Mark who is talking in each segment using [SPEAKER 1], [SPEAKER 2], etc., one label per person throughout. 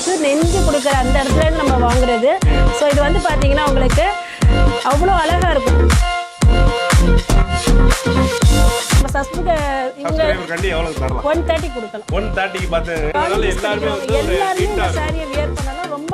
[SPEAKER 1] வச்சு நெஞ்சு கொடுக்குற அந்த இடத்துல இருந்து நம்ம வாங்குறது ஸோ இது வந்து பார்த்தீங்கன்னா உங்களுக்கு அவ்வளோ அழகா இருக்கும் நம்ம சஸ்புக இவங்க
[SPEAKER 2] சப்ஸ்கிரைபர் கண்டி எவ்வளவு தரலாம்
[SPEAKER 1] ஒன் தேர்ட்டி கொடுக்கலாம்
[SPEAKER 2] ஒன் தேர்ட்டிக்கு பார்த்து அதனால எல்லாருமே வந்து ஒரு
[SPEAKER 1] எல்லாருமே
[SPEAKER 2] ஹிட்
[SPEAKER 1] இந்த
[SPEAKER 2] ஆகும்
[SPEAKER 1] சாரியை வியர் பண்ணலாம் ரொம்ப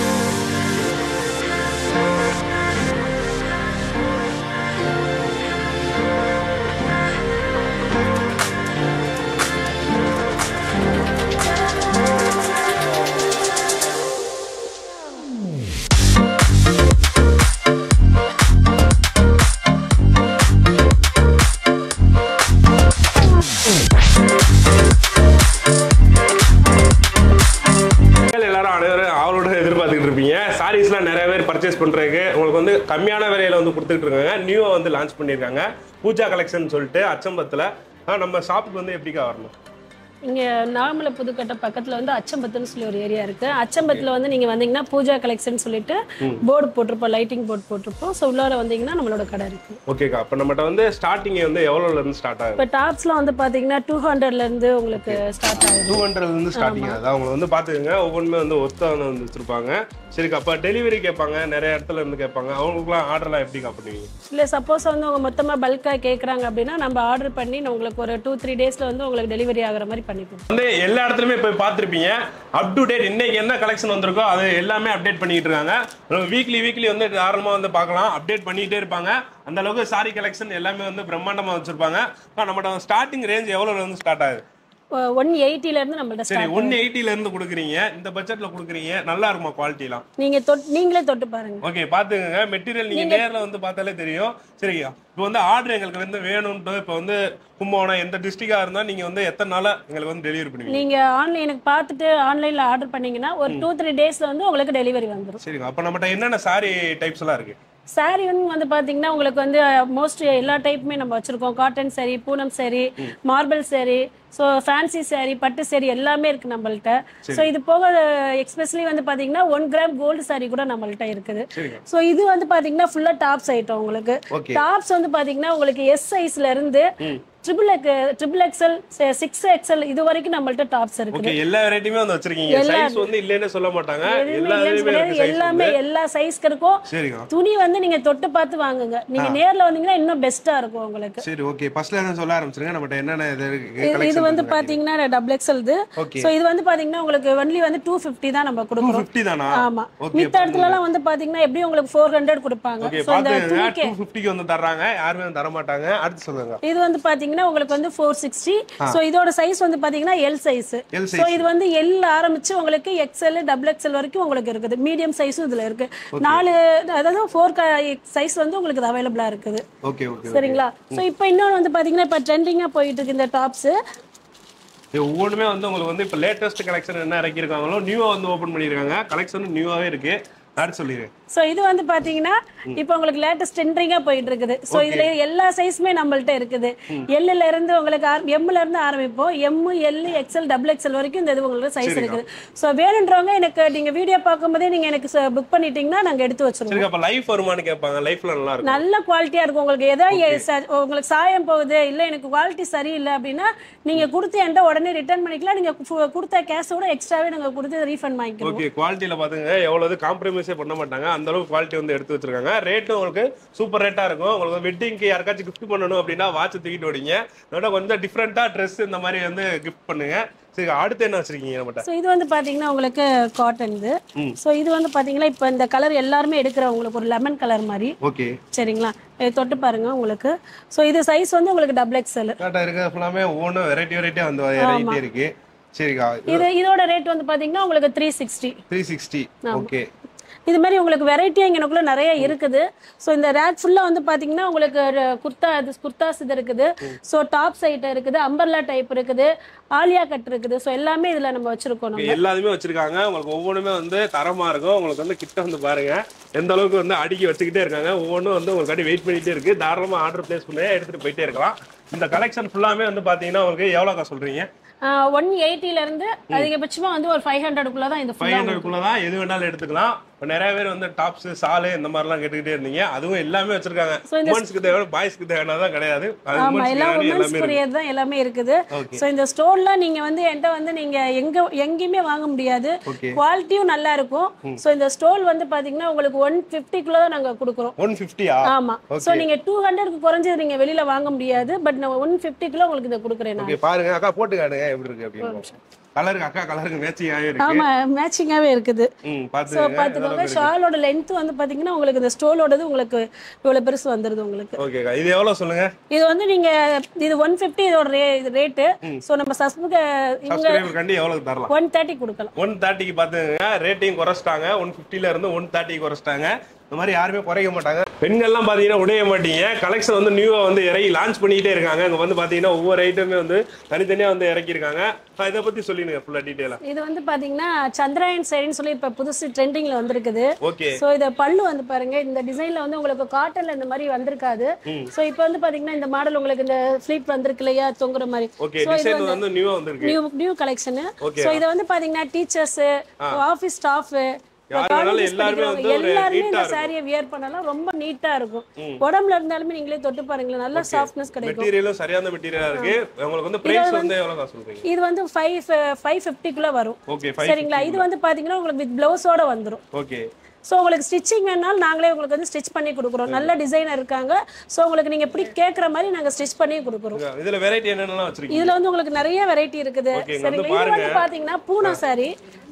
[SPEAKER 2] மக்கள் எல்லாரும் அனைவரும் அவளோட எதிர்பார்த்துக்கிட்டு இருப்பீங்க சாரீஸ்லாம் நிறைய பேர் பர்ச்சேஸ் பண்றதுக்கு உங்களுக்கு வந்து கம்மியான விலையில வந்து கொடுத்துட்டு இருக்காங்க நியூவா வந்து லான்ச் பண்ணியிருக்காங்க பூஜா கலெக்ஷன் சொல்லிட்டு அச்சம்பத்துல ஆ, நம்ம ஷாப்புக்கு வந்து எப்படிக்கா வரணும்
[SPEAKER 1] இங்க நார்மல புதுக்கட்டை பக்கத்துல வந்து அச்சம்பத்துன்னு சொல்லி ஒரு ஏரியா இருக்கு அச்சம்பத்துல வந்து நீங்க வந்தீங்கன்னா பூஜா கலெக்ஷன் சொல்லிட்டு போர்டு போட்டிருப்போம் லைட்டிங் போர்டு போட்டிருப்போம் ஸோ உள்ளார வந்தீங்கன்னா நம்மளோட கடை இருக்கு
[SPEAKER 2] ஓகேக்கா அப்ப நம்மகிட்ட வந்து ஸ்டார்டிங் வந்து எவ்வளவுல இருந்து ஸ்டார்ட் ஆகுது
[SPEAKER 1] இப்போ டாப்ஸ்லாம் வந்து பாத்தீங்கன்னா டூ ஹண்ட்ரட்ல இருந்து உங்களுக்கு ஸ்டார்ட் ஆகுது
[SPEAKER 2] டூ ஹண்ட்ரட்ல இருந்து ஸ்டார்டிங் ஆகுது அவங்க வந்து பாத்துக்கோங்க ஒவ்வொன்றுமே வந்து ஒத்த வந்து வந்து வச்சிருப்பாங்க சரிக்கா அப்ப டெலிவரி கேட்பாங்க நிறைய இடத்துல இருந்து கேட்பாங்க அவங்களுக்குலாம் ஆர்டர்லாம் எப்படிக்கா பண்ணுவீங்க
[SPEAKER 1] இல்ல சப்போஸ் வந்து அவங்க மொத்தமா பல்கா கேக்குறாங்க அப்படின்னா நம்ம ஆர்டர் பண்ணி நான் உங்களுக்கு ஒரு டூ த்ரீ டேஸ்ல வந்து உங்களுக்கு டெலிவரி ஆகுற மாதிரி பண்ணி கொடுப்போம்
[SPEAKER 2] வந்து எல்லா இடத்துலயுமே போய் பார்த்துருப்பீங்க அப் டு டேட் இன்னைக்கு என்ன கலெக்ஷன் வந்திருக்கோ அது எல்லாமே அப்டேட் பண்ணிட்டு இருக்காங்க வீக்லி வீக்லி வந்து தாராளமா வந்து பார்க்கலாம் அப்டேட் பண்ணிட்டே இருப்பாங்க அந்த அளவுக்கு சாரி கலெக்ஷன் எல்லாமே வந்து பிரம்மாண்டமா வச்சிருப்பாங்க ஆனா, நம்மட்ட ஸ்டார்டிங் ரேஞ்ச் எவ்வளவு இருந்து ஸ்டார்ட் ஆகுது
[SPEAKER 1] ஒன் எயிட்டில இருந்து நம்மள்ட்ட
[SPEAKER 2] சரி
[SPEAKER 1] ஸ்டார்ட்
[SPEAKER 2] ஒன் எயிட்டில இருந்து கொடுக்குறீங்க இந்த பட்ஜெட்ல கொடுக்குறீங்க நல்லா இருக்குமா குவாலிட்டிலாம்
[SPEAKER 1] நீங்க தொட் நீங்களே தொட்டு பாருங்க
[SPEAKER 2] ஓகே பாத்துக்கங்க மெட்டீரியல் நீங்க நேர்ல வந்து பார்த்தாலே தெரியும் சரியா இப்போ வந்து ஆர்டர் எங்களுக்கு வந்து வேணும்ட்டு இப்போ வந்து கும்பகோணம் எந்த டிஸ்ட்ரிக்டா இருந்தா நீங்க வந்து எத்தனை நாளா எங்களுக்கு வந்து டெலிவரி பண்ணுவீங்க
[SPEAKER 1] நீங்க ஆன்லைனுக்கு பார்த்துட்டு ஆன்லைன்ல ஆர்டர் பண்ணீங்கன்னா ஒரு டூ த்ரீ டேஸ்ல வந்து உங்களுக்கு டெலிவரி வந்துடும்
[SPEAKER 2] சரிங்க அப்ப நம்மகிட்ட என்னென்ன சாரி டைப்ஸ் எல்லாம் இருக்கு
[SPEAKER 1] சாரி வந்து வந்து பாத்தீங்கன்னா உங்களுக்கு வந்து மோஸ்ட் எல்லா டைப்புமே நம்ம வச்சிருக்கோம் cotton saree Poonam saree marble saree so fancy saree பட்டு saree எல்லாமே இருக்கு நம்மள்ட்ட ஸோ இது போக எக்ஸ்பெஷலி வந்து பாத்தீங்கன்னா ஒன் கிராம் கோல்டு saree கூட நம்மள்ட்ட இருக்குது
[SPEAKER 2] சரிங்க
[SPEAKER 1] ஸோ இது வந்து பாத்தீங்கன்னா ஃபுல்லா டாப்ஸ் ஐட்டம் உங்களுக்கு
[SPEAKER 2] ஓகே
[SPEAKER 1] டாப்ஸ் வந்து பாத்தீங்கன்னா உங்களுக்கு எஸ் சைஸ்ல இருந்து triple triple XL six XL இது வரைக்கும் நம்மள்ட்ட டாப்ஸ் இருக்குது
[SPEAKER 2] ஓகே எல்லா வெரைட்டியுமே வந்து வச்சிருக்கீங்க
[SPEAKER 1] எல்லா-
[SPEAKER 2] சைஸ் வந்து இல்லைன்னு சொல்ல மாட்டாங்க
[SPEAKER 1] எதுவுமே
[SPEAKER 2] எல்லா
[SPEAKER 1] இல்லைன்னு
[SPEAKER 2] இதுலயுமே
[SPEAKER 1] கிடையாது.
[SPEAKER 2] இருக்கு size
[SPEAKER 1] எல்லாமே
[SPEAKER 2] வந்து.
[SPEAKER 1] எல்லா சைஸ்க்கு இருக்கும்
[SPEAKER 2] சரிங்க
[SPEAKER 1] துணி வந்து நீங்க தொட்டு பார்த்து வாங்குங்க நீங்க நேர்ல வந்தீங்கன்னா இன்னும் பெஸ்டா இருக்கும் உங்களுக்கு
[SPEAKER 2] சரி ஓகே ஃபர்ஸ்ட்ல என்ன சொல்ல ஆரம்பிச்சிருங்க நம்மகிட்ட என்னென்ன இது இருக்கு
[SPEAKER 1] இது- இது
[SPEAKER 2] collection
[SPEAKER 1] வந்து
[SPEAKER 2] இருக்கு
[SPEAKER 1] பாத்தீங்கன்னா டபுள் எக்ஸ்எல் இது
[SPEAKER 2] ஓகே
[SPEAKER 1] சோ இது வந்து பாத்தீங்கன்னா உங்களுக்கு ஒன்லி வந்து டூ ஃபிஃப்டி தான் நம்ம
[SPEAKER 2] டூ
[SPEAKER 1] கொடுக்குறோம்
[SPEAKER 2] ஃபிஃப்டி தானா
[SPEAKER 1] ஆமா
[SPEAKER 2] ஓகே
[SPEAKER 1] மித்த இடத்துல எல்லாம் வந்து பாத்தீங்கன்னா எப்படியும் உங்களுக்கு ஃபோர் ஹண்ட்ரட் கொடுப்பாங்க
[SPEAKER 2] ஓகே
[SPEAKER 1] சோ இந்த
[SPEAKER 2] பாத்துக்கங்க
[SPEAKER 1] துணிக்கு
[SPEAKER 2] டூ ஃபிஃப்டிக்கு வந்து தர்றாங்க யாருமே வந்து தர மாட்டாங்க அடுத்து சொல்லுங்க
[SPEAKER 1] இது வந்து பாத்தீங்கன்னா உங்களுக்கு வந்து ஃபோர் சிக்ஸ்டி ஸோ இதோட சைஸ் வந்து பாத்தீங்கன்னா எல் சைஸ்
[SPEAKER 2] எல்
[SPEAKER 1] ஸோ இது வந்து எல் ஆரம்பிச்சு உங்களுக்கு எக்ஸ்எல் டபுள் எக்ஸ்எல் வரைக்கும் உங்களுக்கு இருக்குது மீடியம் சைஸும் இதுல இருக்கு நாலு அதாவது ஃபோர் சைஸ் வந்து உங்களுக்கு அவைலபிளா இருக்குது
[SPEAKER 2] ஓகே ஓகே
[SPEAKER 1] சரிங்களா ஸோ இப்போ இன்னொன்று வந்து பாத்தீங்கன்னா இப்போ ட்ரெண்டிங்காக போயிட்டு இருக்கு இந்த டாப்ஸ்
[SPEAKER 2] இது ஒவ்வொன்றுமே வந்து உங்களுக்கு வந்து இப்போ லேட்டஸ்ட் கலெக்ஷன் என்ன இறக்கியிருக்காங்களோ நியூவா வந்து ஓப்பன் பண்ணியிருக்காங்க கலெக்ஷன் நியூவாவே இருக்கு அடுத்து சொல்லிடுறேன்
[SPEAKER 1] ஸோ இது வந்து பாத்தீங்கன்னா இப்போ உங்களுக்கு லேட்டஸ்ட் ட்ரெண்டிங்காக போயிட்டு இருக்குது ஸோ இதுல எல்லா சைஸுமே நம்மள்ட்ட இருக்குது எல்லுல இருந்து உங்களுக்கு எம்ல இருந்து ஆரம்பிப்போம் M L XL double XL வரைக்கும் இந்த இது உங்களுக்கு சைஸ் இருக்குது ஸோ வேணுன்றவங்க எனக்கு நீங்க வீடியோ பார்க்கும்போதே நீங்க எனக்கு புக் பண்ணிட்டீங்கன்னா நாங்க எடுத்து வச்சிருவோம்
[SPEAKER 2] சரி அப்ப லைஃப் வருமானு கேட்பாங்க லைஃப்ல நல்லா இருக்கும்
[SPEAKER 1] நல்ல குவாலிட்டியா இருக்கும் உங்களுக்கு ஏதோ எ- ச- உங்களுக்கு சாயம் போகுது இல்ல எனக்கு குவாலிட்டி சரியில்லை அப்படின்னா நீங்க கொடுத்து என்கிட்ட உடனே ரிட்டர்ன் பண்ணிக்கலாம் நீங்க கு- கொடுத்த கேஷோட எக்ஸ்ட்ராவே நாங்க கொடுத்து ரீஃபண்ட் வாங்கிக்கிறோம்
[SPEAKER 2] ஓகே குவாலிட்டியில பாத்துங்க எவ்வளவு காம்ப்ரமைஸே பண்ண மாட்டாங்க அந்த அளவுக்கு குவாலிட்டி வந்து எடுத்து வச்சிருக்காங்க ரேட்டும் உங்களுக்கு சூப்பர் ரேட்டா இருக்கும் உங்களுக்கு வெட்டிங்க்கு யாருக்காச்சும் கிஃப்ட் பண்ணணும் அப்படின்னா வாட்ச் தூக்கிட்டு ஓடிங்க அதோட கொஞ்சம் டிஃப்ரெண்டா ட்ரெஸ் இந்த மாதிரி வந்து கிஃப்ட் பண்ணுங்க சரி அடுத்து என்ன வச்சிருக்கீங்க நம்மகிட்ட
[SPEAKER 1] ஸோ இது வந்து பாத்தீங்கன்னா உங்களுக்கு காட்டன் இது
[SPEAKER 2] ம்.
[SPEAKER 1] ஸோ இது வந்து பாத்தீங்கன்னா இப்போ இந்த கலர் எல்லாருமே எடுக்கிற உங்களுக்கு ஒரு லெமன் கலர் மாதிரி
[SPEAKER 2] ஓகே
[SPEAKER 1] சரிங்களா இது தொட்டு பாருங்க உங்களுக்கு ஸோ இது சைஸ் வந்து உங்களுக்கு டபுள் எக்ஸ்எல்
[SPEAKER 2] கரெக்டா இருக்கு ஃபுல்லாமே ஒவ்வொன்றும் வெரைட்டி வெரைட்டியா வந்து இறங்கிட்டே இருக்கு சரிக்கா
[SPEAKER 1] இது இதோட ரேட் வந்து பாத்தீங்கன்னா உங்களுக்கு three sixty
[SPEAKER 2] three sixty okay
[SPEAKER 1] இது மாதிரி உங்களுக்கு வெரைட்டியாக இங்கனக்குள்ள நிறைய இருக்குது ஸோ இந்த ரேக் ஃபுல்லாக வந்து பார்த்தீங்கன்னா உங்களுக்கு ர- குர்தா இது குர்தாஸ் இது இருக்குது ஸோ டாப் சைட் இருக்குது அம்பர்லா டைப் இருக்குது ஆலியா கட் இருக்குது ஸோ எல்லாமே இதில் நம்ம வச்சிருக்கோம் நம்ம
[SPEAKER 2] எல்லாத்துமே வச்சிருக்காங்க உங்களுக்கு ஒவ்வொன்றுமே வந்து தரமா இருக்கும் உங்களுக்கு வந்து கிட்ட வந்து பாருங்க எந்த அளவுக்கு வந்து அடுக்கி வச்சுக்கிட்டே இருக்காங்க ஒவ்வொன்றும் வந்து உங்களுக்கு வெயிட் பண்ணிட்டே இருக்கு தாராளமா ஆர்டர் பிளேஸ் பண்ணி எடுத்துட்டு போயிட்டே இருக்கலாம் இந்த கலெக்ஷன் ஃபுல்லாமே வந்து பாத்தீங்கன்னா உங்களுக்கு எவ்வளோக்கா சொல்றீங்க
[SPEAKER 1] ஒன் இருந்து அதிகபட்சமாக வந்து ஒரு ஃபைவ் ஹண்ட்ரடுக்குள்ளே தான் இந்த
[SPEAKER 2] ஃபைவ்
[SPEAKER 1] ஃபுல்லாக
[SPEAKER 2] ஹண்ட்ரட்குள்ள தான் எது வேணாலும் எடுத்துக்கலாம் இப்போ நிறைய பேர் வந்து டாப்ஸ் சாலு இந்த மாதிரிலாம் கேட்டுக்கிட்டே இருந்தீங்க அதுவும் எல்லாமே வச்சிருக்காங்க
[SPEAKER 1] So, இந்த-
[SPEAKER 2] உமன்ஸ்க்கு தேவை பாய்ஸ்க்கு தேவையானதான் கிடையாது அது
[SPEAKER 1] ஆமா
[SPEAKER 2] women's
[SPEAKER 1] எல்லாம்
[SPEAKER 2] தேவையான எல்லாமே இருக்கு
[SPEAKER 1] உமன்ஸ்க்குரியது தான் எல்லாமே இருக்குது
[SPEAKER 2] Okay.
[SPEAKER 1] ஸோ இந்த ஸ்டோர்லாம் நீங்க வந்து என்கிட்ட வந்து நீங்க எங்க எங்கேயுமே வாங்க முடியாது
[SPEAKER 2] Okay.
[SPEAKER 1] குவாலிட்டியும் நல்லா இருக்கும் ஸோ இந்த ஸ்டோல் வந்து பாத்தீங்கன்னா உங்களுக்கு ஒன் ஃபிஃப்டிக்குள்ள தான் நாங்க கொடுக்குறோம்
[SPEAKER 2] ஒன் ஃபிஃப்டியா
[SPEAKER 1] ஆமா ஸோ நீங்க டூ ஹண்ட்ரட்க்கு குறைஞ்சது நீங்க வெளியில வாங்க முடியாது பட் நான் ஒன் ஃபிஃப்டிக்குள்ள உங்களுக்கு இதை கொடுக்குறேன் நான்
[SPEAKER 2] ஓகே பாருங்க அக்கா போட்டு காட்டுங்க எப்படி இருக்கு அப்படின்னு கலருக்கு அக்கா கலருக்கு மேட்சிங்காகவே இருக்கு
[SPEAKER 1] ஆமா மேட்சிங்காவே இருக்குது
[SPEAKER 2] ம்
[SPEAKER 1] ஸோ
[SPEAKER 2] பார்த்து
[SPEAKER 1] பாத்துக்கோங்க ஷாலோட லென்த் வந்து பாத்தீங்கன்னா உங்களுக்கு இந்த ஸ்டோலோடது உங்களுக்கு இவ்வளவு பெருசு வந்துருது உங்களுக்கு
[SPEAKER 2] ஓகேக்கா இது எவ்வளவு சொல்லுங்க
[SPEAKER 1] இது வந்து நீங்க இது ஒன் ஃபிஃப்டி இதோட ரே ரேட்டு ஸோ நம்ம சஸ்புக்கு இவங்க
[SPEAKER 2] சப்ஸ்கிரைபர் கண்டி எவ்வளவு தரலாம்
[SPEAKER 1] ஒன் தேர்ட்டி கொடுக்கலாம்
[SPEAKER 2] ஒன் தேர்ட்டிக்கு பார்த்துங்க ரேட்டிங் குறைச்சிட்டாங்க ஒன் ஃபிஃப்டில இருந்து ஒன் தேர்ட்டிக்கு குறைச்சிட்டாங்க இந்த மாதிரி யாருமே குறைக்க மாட்டாங்க பெண்கள்லாம் பார்த்தீங்கன்னா உடைய மாட்டீங்க கலெக்ஷன் வந்து நியூவா வந்து இறங்கி லான்ச் பண்ணிக்கிட்டே இருக்காங்க அங்க வந்து பார்த்தீங்கன்னா ஒவ்வொரு ஐட்டமே வந்து தனித்தனியா வந்து இறக்கியிருக்காங்க அஹ் இதை பத்தி சொல்லிடுங்க ஃபுல்லா டீட்டெயிலா
[SPEAKER 1] இது வந்து பாத்தீங்கன்னா சந்திராயன் சரின்னு சொல்லி இப்ப புதுசு ட்ரெண்டிங்ல வந்திருக்குது
[SPEAKER 2] ஓகே
[SPEAKER 1] சோ இத பல்லு வந்து பாருங்க இந்த டிசைன்ல வந்து உங்களுக்கு காட்டன்ல இந்த மாதிரி வந்திருக்காது சோ இப்போ வந்து பாத்தீங்கன்னா இந்த மாடல் உங்களுக்கு இந்த ஃபிளீட் வந்திருக்கு இல்லையா தொங்குற மாதிரி
[SPEAKER 2] ஓகே
[SPEAKER 1] So, இது
[SPEAKER 2] டிசைன் வந்து நியூவா வந்திருக்கு
[SPEAKER 1] new new collection
[SPEAKER 2] Okay.
[SPEAKER 1] So இத வந்து பாத்தீங்கன்னா டீச்சர்ஸ் ஆபீஸ் ஸ்டாஃப்
[SPEAKER 2] யார் வேணாலும் எல்லாருமே வந்து ஒரு
[SPEAKER 1] எல்லாருமே
[SPEAKER 2] neat-ஆ
[SPEAKER 1] இந்த
[SPEAKER 2] இருக்கும்.
[SPEAKER 1] சாரியை வியர் பண்ணலாம் ரொம்ப நீட்டா இருக்கும் உடம்புல இருந்தாலுமே நீங்களே தொட்டு பாருங்களேன் நல்ல சாஃப்ட்னஸ் கிடைக்கும்
[SPEAKER 2] மெட்டீரியலும் சரியான மெட்டீரியலா இருக்கு உங்களுக்கு வந்து பிரைஸ் வந்து எவ்வளவு சொல்றீங்க
[SPEAKER 1] இது வந்து ஃபைவ் ஃபைவ் ஃபிஃப்டிக்குள்ள வரும்
[SPEAKER 2] ஓகே ஃபைவ்
[SPEAKER 1] சரிங்களா இது வந்து பாத்தீங்கன்னா உங்களுக்கு வித் பிளவுஸோட வந்துரும்
[SPEAKER 2] ஓகே
[SPEAKER 1] ஸோ உங்களுக்கு ஸ்டிச்சிங் வேணாலும் நாங்களே உங்களுக்கு வந்து ஸ்டிச் பண்ணி கொடுக்குறோம் நல்ல டிசைனர் இருக்காங்க ஸோ உங்களுக்கு நீங்க எப்படி கேட்குற மாதிரி நாங்க ஸ்டிச் பண்ணி கொடுக்குறோம்
[SPEAKER 2] இதுல வெரைட்டி என்னென்னலாம் வச்சிருக்கீங்க
[SPEAKER 1] இதுல வந்து உங்களுக்கு நிறைய வெரைட்டி இருக்குது
[SPEAKER 2] Okay, இங்க வந்து
[SPEAKER 1] சரிங்களா இது வந்து பாத்தீங்கன்னா பூனை சாரி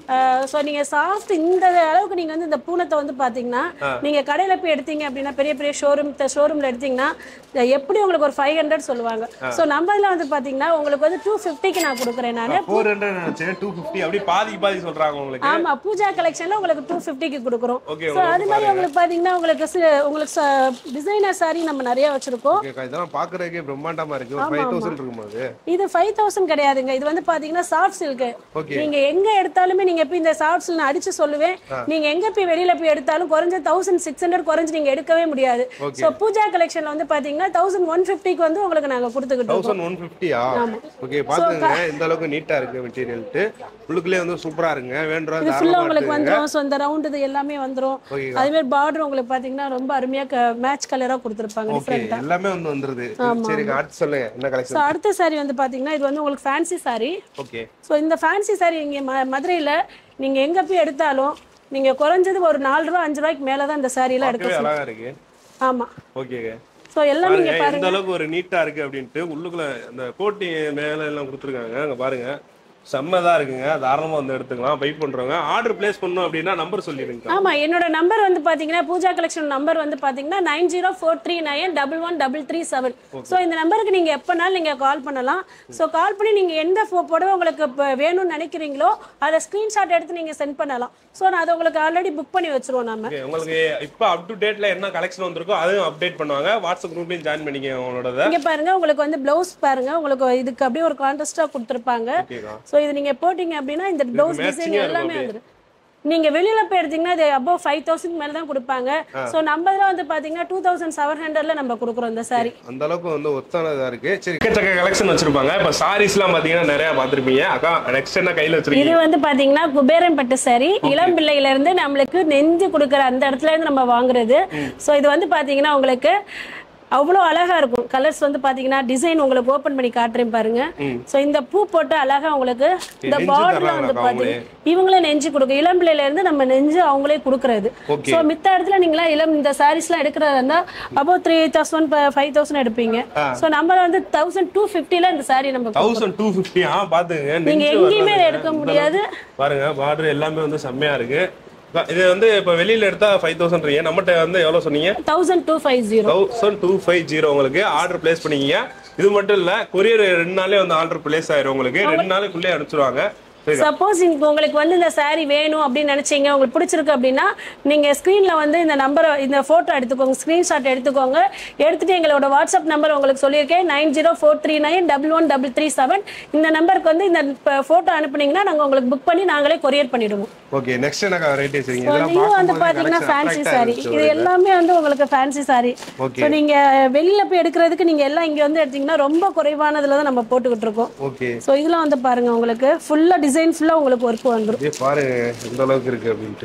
[SPEAKER 1] ஸோ நீங்க சாஃப்ட் இந்த அளவுக்கு நீங்க வந்து இந்த பூனத்தை வந்து பாத்தீங்கன்னா நீங்க கடையில போய் எடுத்தீங்க அப்படின்னா பெரிய பெரிய ஷோரூம் ஷோரூம்ல எடுத்தீங்கன்னா இத எப்படி உங்களுக்கு ஒரு ஃபைவ் ஹண்ட்ரட் சொல்லுவாங்க ஸோ நம்ம இதுல வந்து பாத்தீங்கன்னா உங்களுக்கு வந்து டூ ஃபிஃப்டிக்கு நான் கொடுக்குறேன் நான்
[SPEAKER 2] ஃபோர் ஹண்ட்ரட் நினைச்சேன் டூ ஃபிஃப்டி அப்படி பாதிக்கு பாதி சொல்றாங்க உங்களுக்கு
[SPEAKER 1] ஆமா பூஜா கலெக்ஷன்ல உங்களுக்கு டூ ஃபிஃப்டிக்கு கொடுக்குறோம்
[SPEAKER 2] Okay,
[SPEAKER 1] ஸோ அது மாதிரி உங்களுக்கு பாத்தீங்கன்னா உங்களுக்கு சி- உங்களுக்கு டிசைனர் சாரி நம்ம நிறைய வச்சிருக்கோம்
[SPEAKER 2] ஓகேக்கா இதெல்லாம் பாக்குறதுக்கே பிரம்மாண்டமா இருக்கு ஒரு ஃபைவ் தௌசண்ட் இருக்கும்போது
[SPEAKER 1] இது ஃபைவ் தௌசண்ட் கிடையாதுங்க இது வந்து பாத்தீங்கன்னா சாஃப்ட் சில்க்
[SPEAKER 2] Okay.
[SPEAKER 1] நீங்க எங்க எடுத்தாலுமே நீங்க போய் இந்த சாஃப்ட் சில்க் நான் அடிச்சு சொல்லுவேன் நீங்க எங்க போய் வெளியில போய் எடுத்தாலும் குறைஞ்ச தௌசண்ட் சிக்ஸ் ஹண்ட்ரட் குறைஞ்சு நீங்க எடுக்கவே முடியாது சோ பூஜா கலெக்ஷன்ல வந்து பாத்தீங்கன்னா தௌசண்ட் ஒன் ஃபிஃப்டிக்கு வந்து உங்களுக்கு நாங்க கொடுத்துக்கிட்டு இருக்கோம்
[SPEAKER 2] தௌசண்ட் ஒன் ஃபிஃப்டியா ஓகே பாத்துங்க இந்த அளவுக்கு நீட்டா இருக்கு மெட்டீரியல்ட்டு உள்ளுக்குள்ளே வந்து சூப்பரா இருங்க வேண்டுற
[SPEAKER 1] இது ஃபுல்லா உங்களுக்கு வந்துரும் ஸோ இந்த ரவுண்ட் இது எல்லாமே வந்துரும்
[SPEAKER 2] Okay.
[SPEAKER 1] அதே மாதிரி பார்டர் உங்களுக்கு பாத்தீங்கன்னா ரொம்ப அருமையா மேட்ச் கலரா கொடுத்துருப்பாங்க
[SPEAKER 2] ஓகே
[SPEAKER 1] டிஃப்ரெண்டா
[SPEAKER 2] எல்லாமே வந்து வந்துருது சரிங்க அடுத்து சொல்லுங்க என்ன
[SPEAKER 1] ஸோ
[SPEAKER 2] கலெக்ஷன்
[SPEAKER 1] அடுத்த சாரி வந்து பாத்தீங்கன்னா இது வந்து உங்களுக்கு ஃபேன்சி சாரி
[SPEAKER 2] ஓகே
[SPEAKER 1] ஸோ இந்த ஃபேன்சி சாரி இங்கே ம மதுரையில் நீங்கள் எங்கே போய் எடுத்தாலும் நீங்கள் குறைஞ்சது ஒரு நாலு ரூபா அஞ்சு ரூபாய்க்கு மேலே தான் இந்த சாரியெல்லாம் எடுக்க
[SPEAKER 2] பார்க்கவே அழகா இருக்கு
[SPEAKER 1] ஆமாம்
[SPEAKER 2] ஓகேங்க
[SPEAKER 1] ஸோ எல்லாம்
[SPEAKER 2] பாருங்க
[SPEAKER 1] நீங்கள்
[SPEAKER 2] எந்த
[SPEAKER 1] பாருங்க
[SPEAKER 2] அளவுக்கு ஒரு நீட்டா இருக்கு அப்படின்ட்டு உள்ளுக்குள்ள அந்த கோட்டி மேல எல்லாம் கொடுத்துருக்காங்க அங்க பாருங்க செம்மதா இருக்குங்க தாராளமா வந்து எடுத்துக்கலாம் வெயிட் பண்றவங்க ஆர்டர் பிளேஸ் பண்ணணும் அப்படின்னா நம்பர் சொல்லிடுங்க
[SPEAKER 1] ஆமாம் என்னோட நம்பர் வந்து பார்த்தீங்கன்னா பூஜா கலெக்ஷன் நம்பர் வந்து பார்த்தீங்கன்னா nine zero four three nine double one double three seven so இந்த நம்பருக்கு நீங்கள் எப்போனாலும் நீங்கள் கால் பண்ணலாம் ஸோ கால் பண்ணி நீங்கள் எந்த ஃபோ- புடவை உங்களுக்கு இப்போ வேணும்னு நினைக்கிறீங்களோ அதை ஸ்க்ரீன்ஷாட் எடுத்து நீங்கள் சென்ட் பண்ணலாம் ஸோ நான் அதை உங்களுக்கு ஆல்ரெடி புக் பண்ணி வச்சிருவோம் நம்ம
[SPEAKER 2] Okay, உங்களுக்கு இப்போ அப் டு டேட்ல என்ன கலெக்ஷன் வந்திருக்கோ அதையும் அப்டேட் பண்ணுவாங்க வாட்ஸ்அப் குரூப்லயும் ஜாயின் பண்ணிக்க உங்களோட
[SPEAKER 1] இங்க பாருங்க உங்களுக்கு வந்து பிளவுஸ் பாருங்க உங்களுக்கு இதுக்கு அப்படியே ஒரு கான்ட்ராஸ்டா கொடுத்துருப்பாங்க
[SPEAKER 2] ஓகேக்கா
[SPEAKER 1] சோ இது நீங்க போட்டீங்க அப்படின்னா இந்த பிளவுஸ் டிசைன்
[SPEAKER 2] matching-ஆ இருக்கும்
[SPEAKER 1] எல்லாமே
[SPEAKER 2] அப்படியே.
[SPEAKER 1] வந்துரும் நீங்க வெளியில போய் எடுத்தீங்கன்னா இது அபவ் ஃபைவ் தௌசண்ட் மேல தான் கொடுப்பாங்க சோ நம்ம இதுல வந்து பாத்தீங்கன்னா டூ தௌசண்ட் செவன் ஹண்ட்ரட்ல நம்ம கொடுக்குறோம் இந்த சாரி
[SPEAKER 2] அந்த அளவுக்கு வந்து ஒத்தானதா இருக்கு சரி எக்கச்சக்க கலெக்ஷன் வச்சிருப்பாங்க இப்போ சாரீஸ்லாம் பாத்தீங்கன்னா நிறைய பார்த்திருப்பீங்க அக்கா நெக்ஸ்ட் என்ன கையில
[SPEAKER 1] இது
[SPEAKER 2] வச்சிருக்கீங்க
[SPEAKER 1] வந்து பாத்தீங்கன்னா குபேரன் பட்டு சாரி இளம் பிள்ளையில இருந்து நம்மளுக்கு நெஞ்சு கொடுக்குற அந்த இடத்துல இருந்து நம்ம வாங்குறது சோ இது வந்து பாத்தீங்கன்னா உங்களுக்கு அவ்வளோ அழகா இருக்கும் கலர்ஸ் வந்து பாத்தீங்கன்னா டிசைன் உங்களுக்கு ஓபன் பண்ணி காட்டுறேன் பாருங்க சோ இந்த பூ போட்டு அழகா உங்களுக்கு இந்த
[SPEAKER 2] நெஞ்சு
[SPEAKER 1] பார்டர்ல வந்து
[SPEAKER 2] தர்றாங்களாக்கா
[SPEAKER 1] பாத்தீங்கன்னா இவங்களே நெஞ்சு கொடுக்கும் இளம் பிள்ளையில இருந்து நம்ம நெஞ்சு அவங்களே கொடுக்கறது
[SPEAKER 2] Okay.
[SPEAKER 1] சோ மித்த இடத்துல நீங்களா இளம் இந்த சாரீஸ் எல்லாம் எடுக்கிறதா இருந்தா அபோ த்ரீ தௌசண்ட் ஃபைவ் தௌசண்ட் எடுப்பீங்க சோ நம்ம வந்து தௌசண்ட் டூ ஃபிஃப்டில இந்த சாரி நம்ம
[SPEAKER 2] தௌசண்ட் டூ ஃபிஃப்டி ஆ பாத்துங்க
[SPEAKER 1] நீங்க
[SPEAKER 2] நெஞ்சு
[SPEAKER 1] எங்கேயுமே
[SPEAKER 2] வர்றாங்க.
[SPEAKER 1] எடுக்க
[SPEAKER 2] இந்த
[SPEAKER 1] முடியாது.
[SPEAKER 2] அளவுக்கு பாருங்க பார்டர் எல்லாமே வந்து செம்மையா இருக்கு அக்கா, இது வந்து இப்போ வெளியில எடுத்தா ஃபைவ் தௌசண்ட் நம்மகிட்ட வந்து எவ்வளவு சொன்னீங்க
[SPEAKER 1] thousand two five zero
[SPEAKER 2] thousand two five zero உங்களுக்கு ஆர்டர் பிளேஸ் பண்ணிக்கிங்க இது மட்டும் இல்ல கொரியர் ரெண்டு நாளே வந்து ஆர்டர் பிளேஸ் ஆயிரும் உங்களுக்கு ரெண்டு நாளுக்குள்ளே அனுப்பிச்சிருவாங்க சரி
[SPEAKER 1] சப்போஸ் உங்களுக்கு வந்து இந்த saree வேணும் அப்படின்னு நினைச்சீங்க உங்களுக்கு பிடிச்சிருக்கு அப்படின்னா நீங்க ஸ்கிரீன்ல வந்து இந்த நம்பரை இந்த போட்டோ எடுத்துக்கோங்க ஸ்கிரீன்ஷாட் எடுத்துக்கோங்க எடுத்துட்டு எங்களோட வாட்ஸ்அப் நம்பர் உங்களுக்கு சொல்லியிருக்கேன் nine zero four three nine double one double three seven இந்த நம்பருக்கு வந்து இந்த போட்டோ அனுப்புனீங்கன்னா நாங்க உங்களுக்கு புக் பண்ணி நாங்களே கொரியர் பண்ணிடுவோம்
[SPEAKER 2] ஓகே நெக்ஸ்ட் என்ன வெரைட்டி வச்சிருக்கீங்க
[SPEAKER 1] So,
[SPEAKER 2] இதெல்லாம்
[SPEAKER 1] இது வந்து
[SPEAKER 2] பார்க்கும்போது
[SPEAKER 1] பாத்தீங்கன்னா
[SPEAKER 2] collection
[SPEAKER 1] ஃபேன்சி
[SPEAKER 2] attract
[SPEAKER 1] சாரி
[SPEAKER 2] ஆயிருச்சு
[SPEAKER 1] இது
[SPEAKER 2] ஒரு
[SPEAKER 1] எல்லாமே வந்து உங்களுக்கு ஃபேன்சி சாரி
[SPEAKER 2] Okay.
[SPEAKER 1] ஸோ நீங்க வெளியில போய் எடுக்கிறதுக்கு நீங்க எல்லாம் இங்க வந்து எடுத்தீங்கன்னா ரொம்ப குறைவானதுல தான் நம்ம போட்டுக்கிட்டு இருக்கோம்
[SPEAKER 2] ஓகே
[SPEAKER 1] ஸோ இதெல்லாம் வந்து பாருங்க உங்களுக்கு ஃபுல்லா டிசைன் ஃபுல்லா உங்களுக்கு ஒர்க் வந்துடும்
[SPEAKER 2] இதே பாருங்க எந்த அளவுக்கு இருக்கு அப்படின்ட்டு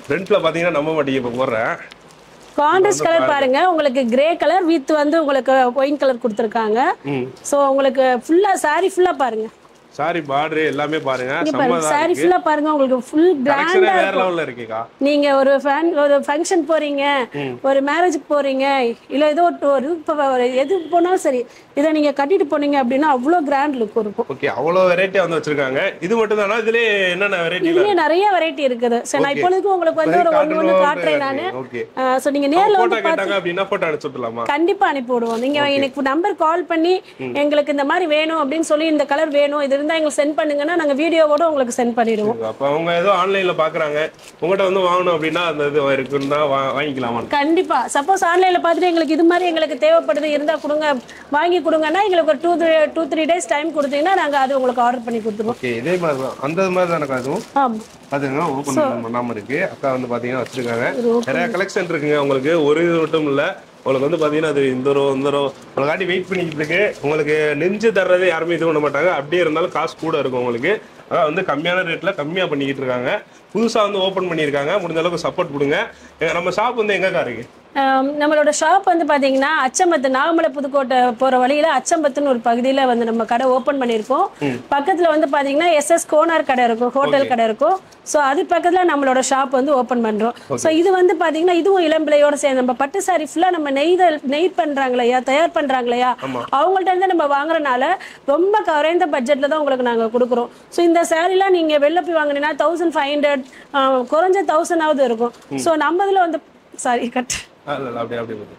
[SPEAKER 2] ஃப்ரண்ட்ல பாத்தீங்கன்னா நம்ப மாட்டீங்க இப்போ போடுறேன்
[SPEAKER 1] கான்ட்ராஸ்ட் கலர் பாருங்க உங்களுக்கு கிரே கலர் வித் வந்து உங்களுக்கு ஒயின் கலர் கொடுத்துருக்காங்க
[SPEAKER 2] ம்
[SPEAKER 1] ஸோ உங்களுக்கு ஃபுல்லா saree ஃபுல்லா பாருங்க
[SPEAKER 2] சாரி பார்டர் எல்லாமே பாருங்க
[SPEAKER 1] இங்க
[SPEAKER 2] செம்ம
[SPEAKER 1] பாருங்க
[SPEAKER 2] தான்
[SPEAKER 1] saree
[SPEAKER 2] இருக்கு
[SPEAKER 1] ஃபுல்லா பாருங்க உங்களுக்கு ஃபுல்
[SPEAKER 2] கலெக்ஷனே
[SPEAKER 1] கிராண்டா
[SPEAKER 2] வேற லெவல்ல இருக்குக்கா
[SPEAKER 1] நீங்க ஒரு ஃபேன் ஒரு ஃபங்க்ஷன் போறீங்க ஒரு மேரேஜுக்கு போறீங்க இல்ல ஏதோ ஒரு ஒரு இப்போ ஒரு எது போனாலும் சரி இதை நீங்க கட்டிட்டு போனீங்க அப்படின்னா அவ்வளோ கிராண்ட் லுக் இருக்கும்
[SPEAKER 2] ஓகே அவ்வளோ வெரைட்டியா வந்து வச்சிருக்காங்க இது மட்டும் தானா இதுலயே என்னென்ன வெரைட்டி
[SPEAKER 1] இதுலயே நிறைய வெரைட்டி இருக்குது சரி நான்
[SPEAKER 2] Okay.
[SPEAKER 1] இப்பொழுதுக்கு உங்களுக்கு வந்து ஒரு ஒன்று ஒன்று காட்டுறேன் நானு
[SPEAKER 2] ஓகே
[SPEAKER 1] ஸோ நீங்க நேர்ல
[SPEAKER 2] போட்டோ
[SPEAKER 1] வந்து பார்த்து
[SPEAKER 2] கேட்டாங்க அப்படின்னா போட்டோ அனுப்பிச்சு விட்டுலாமா
[SPEAKER 1] கண்டிப்பா அனுப்பி விடுவோம் நீங்க எனக்கு நம்பர் கால் பண்ணி எங்களுக்கு இந்த மாதிரி வேணும் அப்படின்னு சொல்லி இந்த கலர் வேணும் இது இருந்தா எங்களுக்கு சென்ட் பண்ணுங்கன்னா நாங்க வீடியோவோட உங்களுக்கு சென்ட் பண்ணிடுவோம்
[SPEAKER 2] அப்ப அவங்க ஏதோ ஆன்லைன்ல பாக்குறாங்க உங்ககிட்ட வந்து வாங்கணும் அப்படின்னா அந்த இது இருக்குன்னா வா- வாங்கிக்கலாமா
[SPEAKER 1] கண்டிப்பா சப்போஸ் ஆன்லைன்ல பார்த்துட்டு எங்களுக்கு இது மாதிரி எங்களுக்கு தேவைப்படுது இருந்தா கொடுங்க வாங்கி கொடுங்கன்னா எங்களுக்கு ஒரு two two three days time கொடுத்தீங்கன்னா நாங்க அது உங்களுக்கு ஆர்டர் பண்ணி கொடுத்துருவோம்
[SPEAKER 2] ஓகே இதே மாதிரி தான் அந்த மாதிரி தானே அதுவும்
[SPEAKER 1] ஆமா
[SPEAKER 2] பாத்துங்க ஓப்பன் பண்ணாம இருக்கு அக்கா வந்து பாத்தீங்கன்னா வச்சிருக்காங்க நிறைய கலெக்ஷன் இருக்குங்க உங்களுக்கு ஒரு இது மட்டும் இல்ல உங்களுக்கு வந்து பாத்தீங்கன்னா அது இந்த ரோ இந்த ரோ உங்களுக்காட்டி வெயிட் பண்ணிக்கிட்டு இருக்கு உங்களுக்கு நெஞ்சு தர்றதே யாருமே இது பண்ண மாட்டாங்க அப்படியே இருந்தாலும் காசு கூட இருக்கும் உங்களுக்கு அதான் வந்து கம்மியான ரேட்ல கம்மியா பண்ணிக்கிட்டு இருக்காங்க புதுசா வந்து ஓபன் பண்ணியிருக்காங்க முடிஞ்ச அளவுக்கு சப்போர்ட் கொடுங்க எ- நம்ம ஷாப் வந்து எங்கக்கா இருக்கு
[SPEAKER 1] ஆம், நம்மளோட ஷாப் வந்து பாத்தீங்கன்னா அச்சம்பத்து நாகமலை புதுக்கோட்டை போற வழியில அச்சம்பத்துன்னு ஒரு பகுதியில வந்து நம்ம கடை ஓபன் பண்ணியிருக்கோம் பக்கத்துல வந்து பாத்தீங்கன்னா எஸ்எஸ் கோனார் கடை இருக்கும் ஹோட்டல் கடை இருக்கும் ஸோ அது பக்கத்துல நம்மளோட ஷாப் வந்து ஓபன் பண்றோம் ஸோ இது வந்து பாத்தீங்கன்னா இதுவும் இளம்பிள்ளையோட சேர்ந்து நம்ம பட்டு சாரி ஃபுல்லா நம்ம நெய்தல் நெய் பண்றாங்களையா தயார் பண்றாங்களையா அவங்கள்ட்ட இருந்து நம்ம வாங்குறனால ரொம்ப குறைந்த பட்ஜெட்ல தான் உங்களுக்கு நாங்க கொடுக்குறோம் ஸோ இந்த சாரீலாம் நீங்க வெளில போய் வாங்கினீங்கன்னா தௌசண்ட் ஃபைவ் ஹண்ட்ரட் குறைஞ்ச தௌசண்டாவது இருக்கும் ஸோ நம்ம இதுல வந்து சாரி கட்
[SPEAKER 2] ஆ, இல்ல இல்ல அப்படியே அப்படியே போகுது.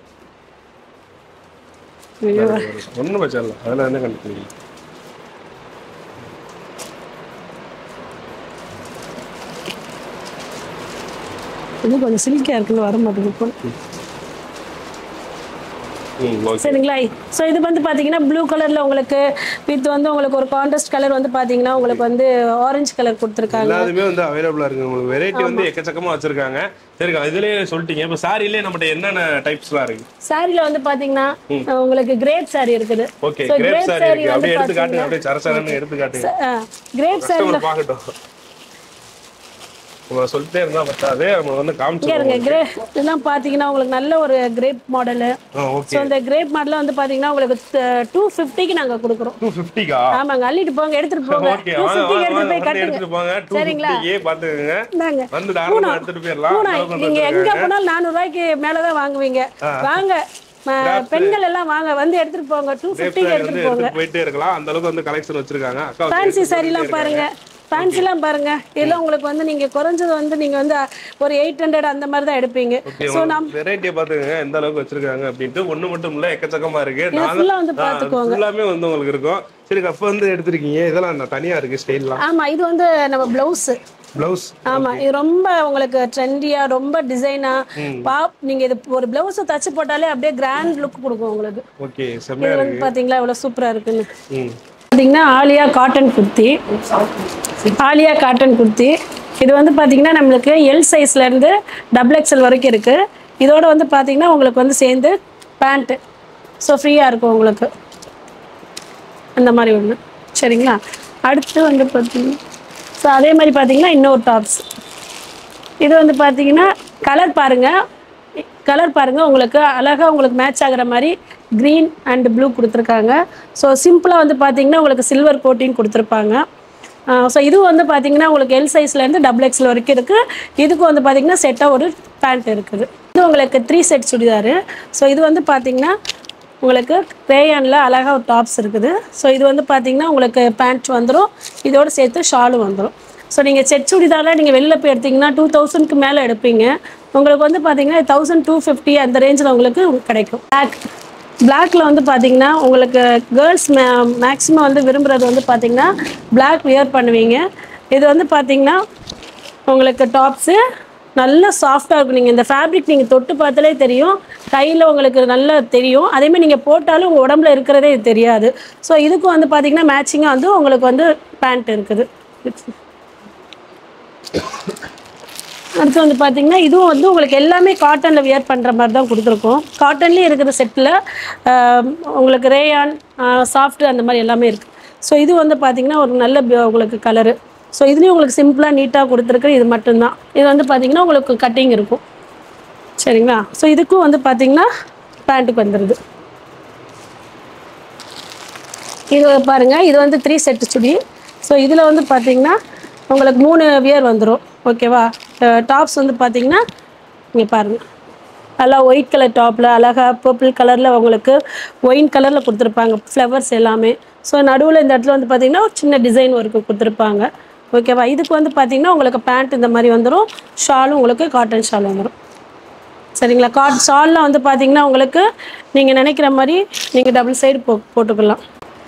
[SPEAKER 2] ஒண்ணும் பிரச்சனை இல்லை அதெல்லாம் என்ன கண்டுபிடிக்கல
[SPEAKER 1] இது கொஞ்சம் சில்கியா இருக்குன்னு வர மாட்டேங்குது
[SPEAKER 2] ம் ஓகே
[SPEAKER 1] சரிங்களா ஸோ இது வந்து பார்த்தீங்கன்னா ப்ளூ கலர்ல உங்களுக்கு வித் வந்து உங்களுக்கு ஒரு கான்ட்ராஸ்ட் கலர் வந்து பார்த்தீங்கன்னா உங்களுக்கு வந்து ஆரஞ்சு கலர் கொடுத்துருக்காங்க
[SPEAKER 2] எல்லாத்துமே வந்து அவைலபிளா இருக்கு உங்களுக்கு வெரைட்டி வந்து எக்கச்சக்கமா வச்சிருக்காங்க சரிக்கா இதுலயே சொல்லிட்டீங்க இப்ப சாரிலே நம்மகிட்ட என்னென்ன டைப்ஸ்லாம் இருக்கு
[SPEAKER 1] சாரில வந்து பாத்தீங்கன்னா அஹ், உங்களுக்கு கிரேப் சாரி இருக்குது
[SPEAKER 2] okay
[SPEAKER 1] So,
[SPEAKER 2] grape
[SPEAKER 1] grape
[SPEAKER 2] saree
[SPEAKER 1] saree
[SPEAKER 2] இருக்கு
[SPEAKER 1] வந்து
[SPEAKER 2] அப்படியே எடுத்து காட்டுங்க
[SPEAKER 1] பாத்தீங்கன்னா-
[SPEAKER 2] அப்படியே சரசரன்னு எடுத்து காட்டுங்க
[SPEAKER 1] கிரேப் சாரில
[SPEAKER 2] கஸ்டமர் பார்க்கட்டும் நம்ம சொல்லிட்டே இருந்தா பத்தாது நம்ம வந்து
[SPEAKER 1] இங்க
[SPEAKER 2] காமிச்சிருவோம்
[SPEAKER 1] இருங்க கிரேப் இதெல்லாம் பாத்தீங்கன்னா உங்களுக்கு நல்ல ஒரு கிரேப் மாடலு ஸோ
[SPEAKER 2] ஓகே
[SPEAKER 1] இந்த கிரேப் மாடல வந்து பாத்தீங்கன்னா உங்களுக்கு டூ ஃபிஃப்டிக்கு நாங்க கொடுக்குறோம்
[SPEAKER 2] டூ ஃபிஃப்டிக்கா
[SPEAKER 1] ஆமாங்க அள்ளிட்டு போங்க எடுத்துட்டு போங்க
[SPEAKER 2] ஓகே
[SPEAKER 1] டூ
[SPEAKER 2] வாங்க
[SPEAKER 1] ஃபிஃப்டிக்கு
[SPEAKER 2] வாங்க
[SPEAKER 1] எடுத்துட்டு போய்
[SPEAKER 2] வந்து
[SPEAKER 1] கட்டுங்க
[SPEAKER 2] எடுத்துட்டு போங்க டூ
[SPEAKER 1] சரிங்களா?
[SPEAKER 2] ஃபிஃப்டிக்கே பாத்துக்கோங்க
[SPEAKER 1] இந்தாங்க
[SPEAKER 2] வந்து தாராளமா எடுத்துட்டு போயிடலாம்
[SPEAKER 1] பூனா
[SPEAKER 2] அளவுக்கு கொண்டு
[SPEAKER 1] நீங்க எங்க
[SPEAKER 2] வந்திருக்காங்க.
[SPEAKER 1] போனாலும் நானூறு ரூபாய்க்கு மேலதான் வாங்குவீங்க வாங்க ம- பெண்கள் எல்லாம் வாங்க வந்து எடுத்துட்டு போங்க டூ
[SPEAKER 2] கிரேப்
[SPEAKER 1] ஃபிஃப்டிக்கு
[SPEAKER 2] சாரி வந்து
[SPEAKER 1] எடுத்துட்டு போங்க
[SPEAKER 2] எடுத்துட்டு போயிட்டே இருக்கலாம் அந்த அளவுக்கு வந்து கலெக்ஷன் வச்சிருக்காங்க அக்கா வந்து
[SPEAKER 1] ஃபேன்சி
[SPEAKER 2] எடுத்துட்டு
[SPEAKER 1] சாரிலாம்
[SPEAKER 2] போயிட்டே
[SPEAKER 1] பாருங்க ஃபேன்சிலாம் பாருங்க இதெல்லாம் உங்களுக்கு வந்து நீங்க குறைஞ்சது வந்து நீங்க வந்து ஒரு எயிட் ஹண்ட்ரட் அந்த மாதிரி தான் எடுப்பீங்க
[SPEAKER 2] ஓகே
[SPEAKER 1] ஸோ நம்
[SPEAKER 2] வெரைட்டியை பாத்துக்கங்க எந்த அளவுக்கு வச்சிருக்காங்க அப்படின்ட்டு ஒண்ணு மட்டும் இல்ல எக்கச்சக்கமா இருக்கு
[SPEAKER 1] இதை
[SPEAKER 2] நான்
[SPEAKER 1] ஃபுல்லா வந்து பாத்துக்கோங்க
[SPEAKER 2] ஃபுல்லாமே வந்து உங்களுக்கு இருக்கும் சரி கப் வந்து எடுத்திருக்கீங்க இதெல்லாம் நான் தனியா இருக்கு ஸ்டைல்லாம்
[SPEAKER 1] ஆமா இது வந்து நம்ம பிளவுஸ்
[SPEAKER 2] பிளவுஸ்
[SPEAKER 1] ஆமா இது ரொம்ப உங்களுக்கு ட்ரெண்டியா ரொம்ப டிசைனா பாப் நீங்க இது ஒரு பிளவுஸ் தச்சு போட்டாலே அப்படியே கிராண்ட் லுக் கொடுக்கும் உங்களுக்கு
[SPEAKER 2] ஓகே
[SPEAKER 1] இது
[SPEAKER 2] செம்மையா
[SPEAKER 1] வந்து பாத்தீங்களா இவ்வளவு சூப்பரா இருக்குன்னு
[SPEAKER 2] ம்
[SPEAKER 1] பார்த்தீங்கன்னா ஆலியா காட்டன் குர்த்தி ஆலியா காட்டன் குர்த்தி இது வந்து பார்த்தீங்கன்னா நம்மளுக்கு எல் சைஸ்லேருந்து டபுள் எக்ஸ்எல் வரைக்கும் இருக்குது இதோட வந்து பார்த்தீங்கன்னா உங்களுக்கு வந்து சேர்ந்து பேண்ட்டு ஸோ ஃப்ரீயாக இருக்கும் உங்களுக்கு அந்த மாதிரி ஒன்று சரிங்களா அடுத்து வந்து பார்த்தீங்கன்னா ஸோ அதே மாதிரி பார்த்தீங்கன்னா இன்னொரு டாப்ஸ் இது வந்து பார்த்தீங்கன்னா கலர் பாருங்க கலர் பாருங்க உங்களுக்கு அழகா உங்களுக்கு மேட்ச் ஆகுற மாதிரி க்ரீன் அண்ட் ப்ளூ கொடுத்துருக்காங்க ஸோ சிம்பிளாக வந்து பார்த்தீங்கன்னா உங்களுக்கு சில்வர் கோட்டிங் கொடுத்துருப்பாங்க ஸோ இது வந்து பார்த்தீங்கன்னா உங்களுக்கு எல் சைஸ்லேருந்து டபுள் எக்ஸ்எல் வரைக்கும் இருக்குது இதுக்கு வந்து பார்த்தீங்கன்னா செட்டாக ஒரு பேண்ட் இருக்குது இது உங்களுக்கு த்ரீ செட் சுடிதாரு ஸோ இது வந்து பார்த்தீங்கன்னா உங்களுக்கு ரேயானில் அழகாக ஒரு டாப்ஸ் இருக்குது ஸோ இது வந்து பார்த்தீங்கன்னா உங்களுக்கு பேண்ட் வந்துடும் இதோட சேர்த்து ஷாலும் வந்துடும் ஸோ நீங்கள் செட் சுடிதாரில் நீங்கள் வெளில போய் எடுத்தீங்கன்னா டூ தௌசண்ட்க்கு மேலே எடுப்பீங்க உங்களுக்கு வந்து பார்த்தீங்கன்னா தௌசண்ட் டூ ஃபிஃப்டி அந்த ரேஞ்சில் உங்களுக்கு கிடைக்கும் பிளாக் பிளாக்ல வந்து பார்த்தீங்கன்னா உங்களுக்கு கேர்ள்ஸ் மே மேக்ஸிமம் வந்து விரும்புகிறது வந்து பார்த்தீங்கன்னா Black வியர் பண்ணுவீங்க இது வந்து பார்த்தீங்கன்னா உங்களுக்கு டாப்ஸு நல்ல சாஃப்டாக இருக்கும் நீங்கள் இந்த ஃபேப்ரிக் நீங்கள் தொட்டு பார்த்தாலே தெரியும் கையில் உங்களுக்கு நல்லா தெரியும் அதேமாதிரி நீங்கள் போட்டாலும் உங்கள் உடம்புல இருக்கிறதே தெரியாது ஸோ இதுக்கும் வந்து பார்த்தீங்கன்னா மேட்சிங்காக வந்து உங்களுக்கு வந்து பேண்ட் இருக்குது அடுத்து வந்து பார்த்தீங்கன்னா இதுவும் வந்து உங்களுக்கு எல்லாமே காட்டனில் வியர் பண்ணுற மாதிரி தான் கொடுத்துருக்கோம் காட்டன்லேயே இருக்கிற செட்டில் உங்களுக்கு ரேயான் சாஃப்ட் அந்த மாதிரி எல்லாமே இருக்குது ஸோ இது வந்து பார்த்தீங்கன்னா ஒரு நல்ல ப- உங்களுக்கு கலரு ஸோ இதுலேயும் உங்களுக்கு சிம்பிளாக நீட்டாக கொடுத்துருக்கு இது மட்டும்தான் இது வந்து பார்த்தீங்கன்னா உங்களுக்கு கட்டிங் இருக்கும் சரிங்களா ஸோ இதுக்கும் வந்து பார்த்தீங்கன்னா பேண்ட்டுக்கு வந்துடுது இது பாருங்க இது வந்து த்ரீ செட்டு சுடி ஸோ இதில் வந்து பார்த்தீங்கன்னா உங்களுக்கு மூணு வியர் வந்துடும் ஓகேவா டாப்ஸ் வந்து பார்த்தீங்கன்னா இங்கே பாருங்க நல்லா ஒயிட் கலர் டாப்பில் அழகா பர்பிள் கலரில் உங்களுக்கு ஒயின் கலரில் கொடுத்துருப்பாங்க ஃப்ளவர்ஸ் எல்லாமே ஸோ நடுவில் இந்த இடத்துல வந்து பார்த்தீங்கன்னா ஒரு சின்ன டிசைன் ஒர்க்கு கொடுத்துருப்பாங்க ஓகேவா இதுக்கு வந்து பார்த்தீங்கன்னா உங்களுக்கு பேண்ட் இந்த மாதிரி வந்துடும் ஷாலும் உங்களுக்கு காட்டன் ஷால் வந்துடும் சரிங்களா காட் ஷாலில் வந்து பார்த்தீங்கன்னா உங்களுக்கு நீங்கள் நினைக்கிற மாதிரி நீங்கள் டபுள் சைடு போ போட்டுக்கலாம்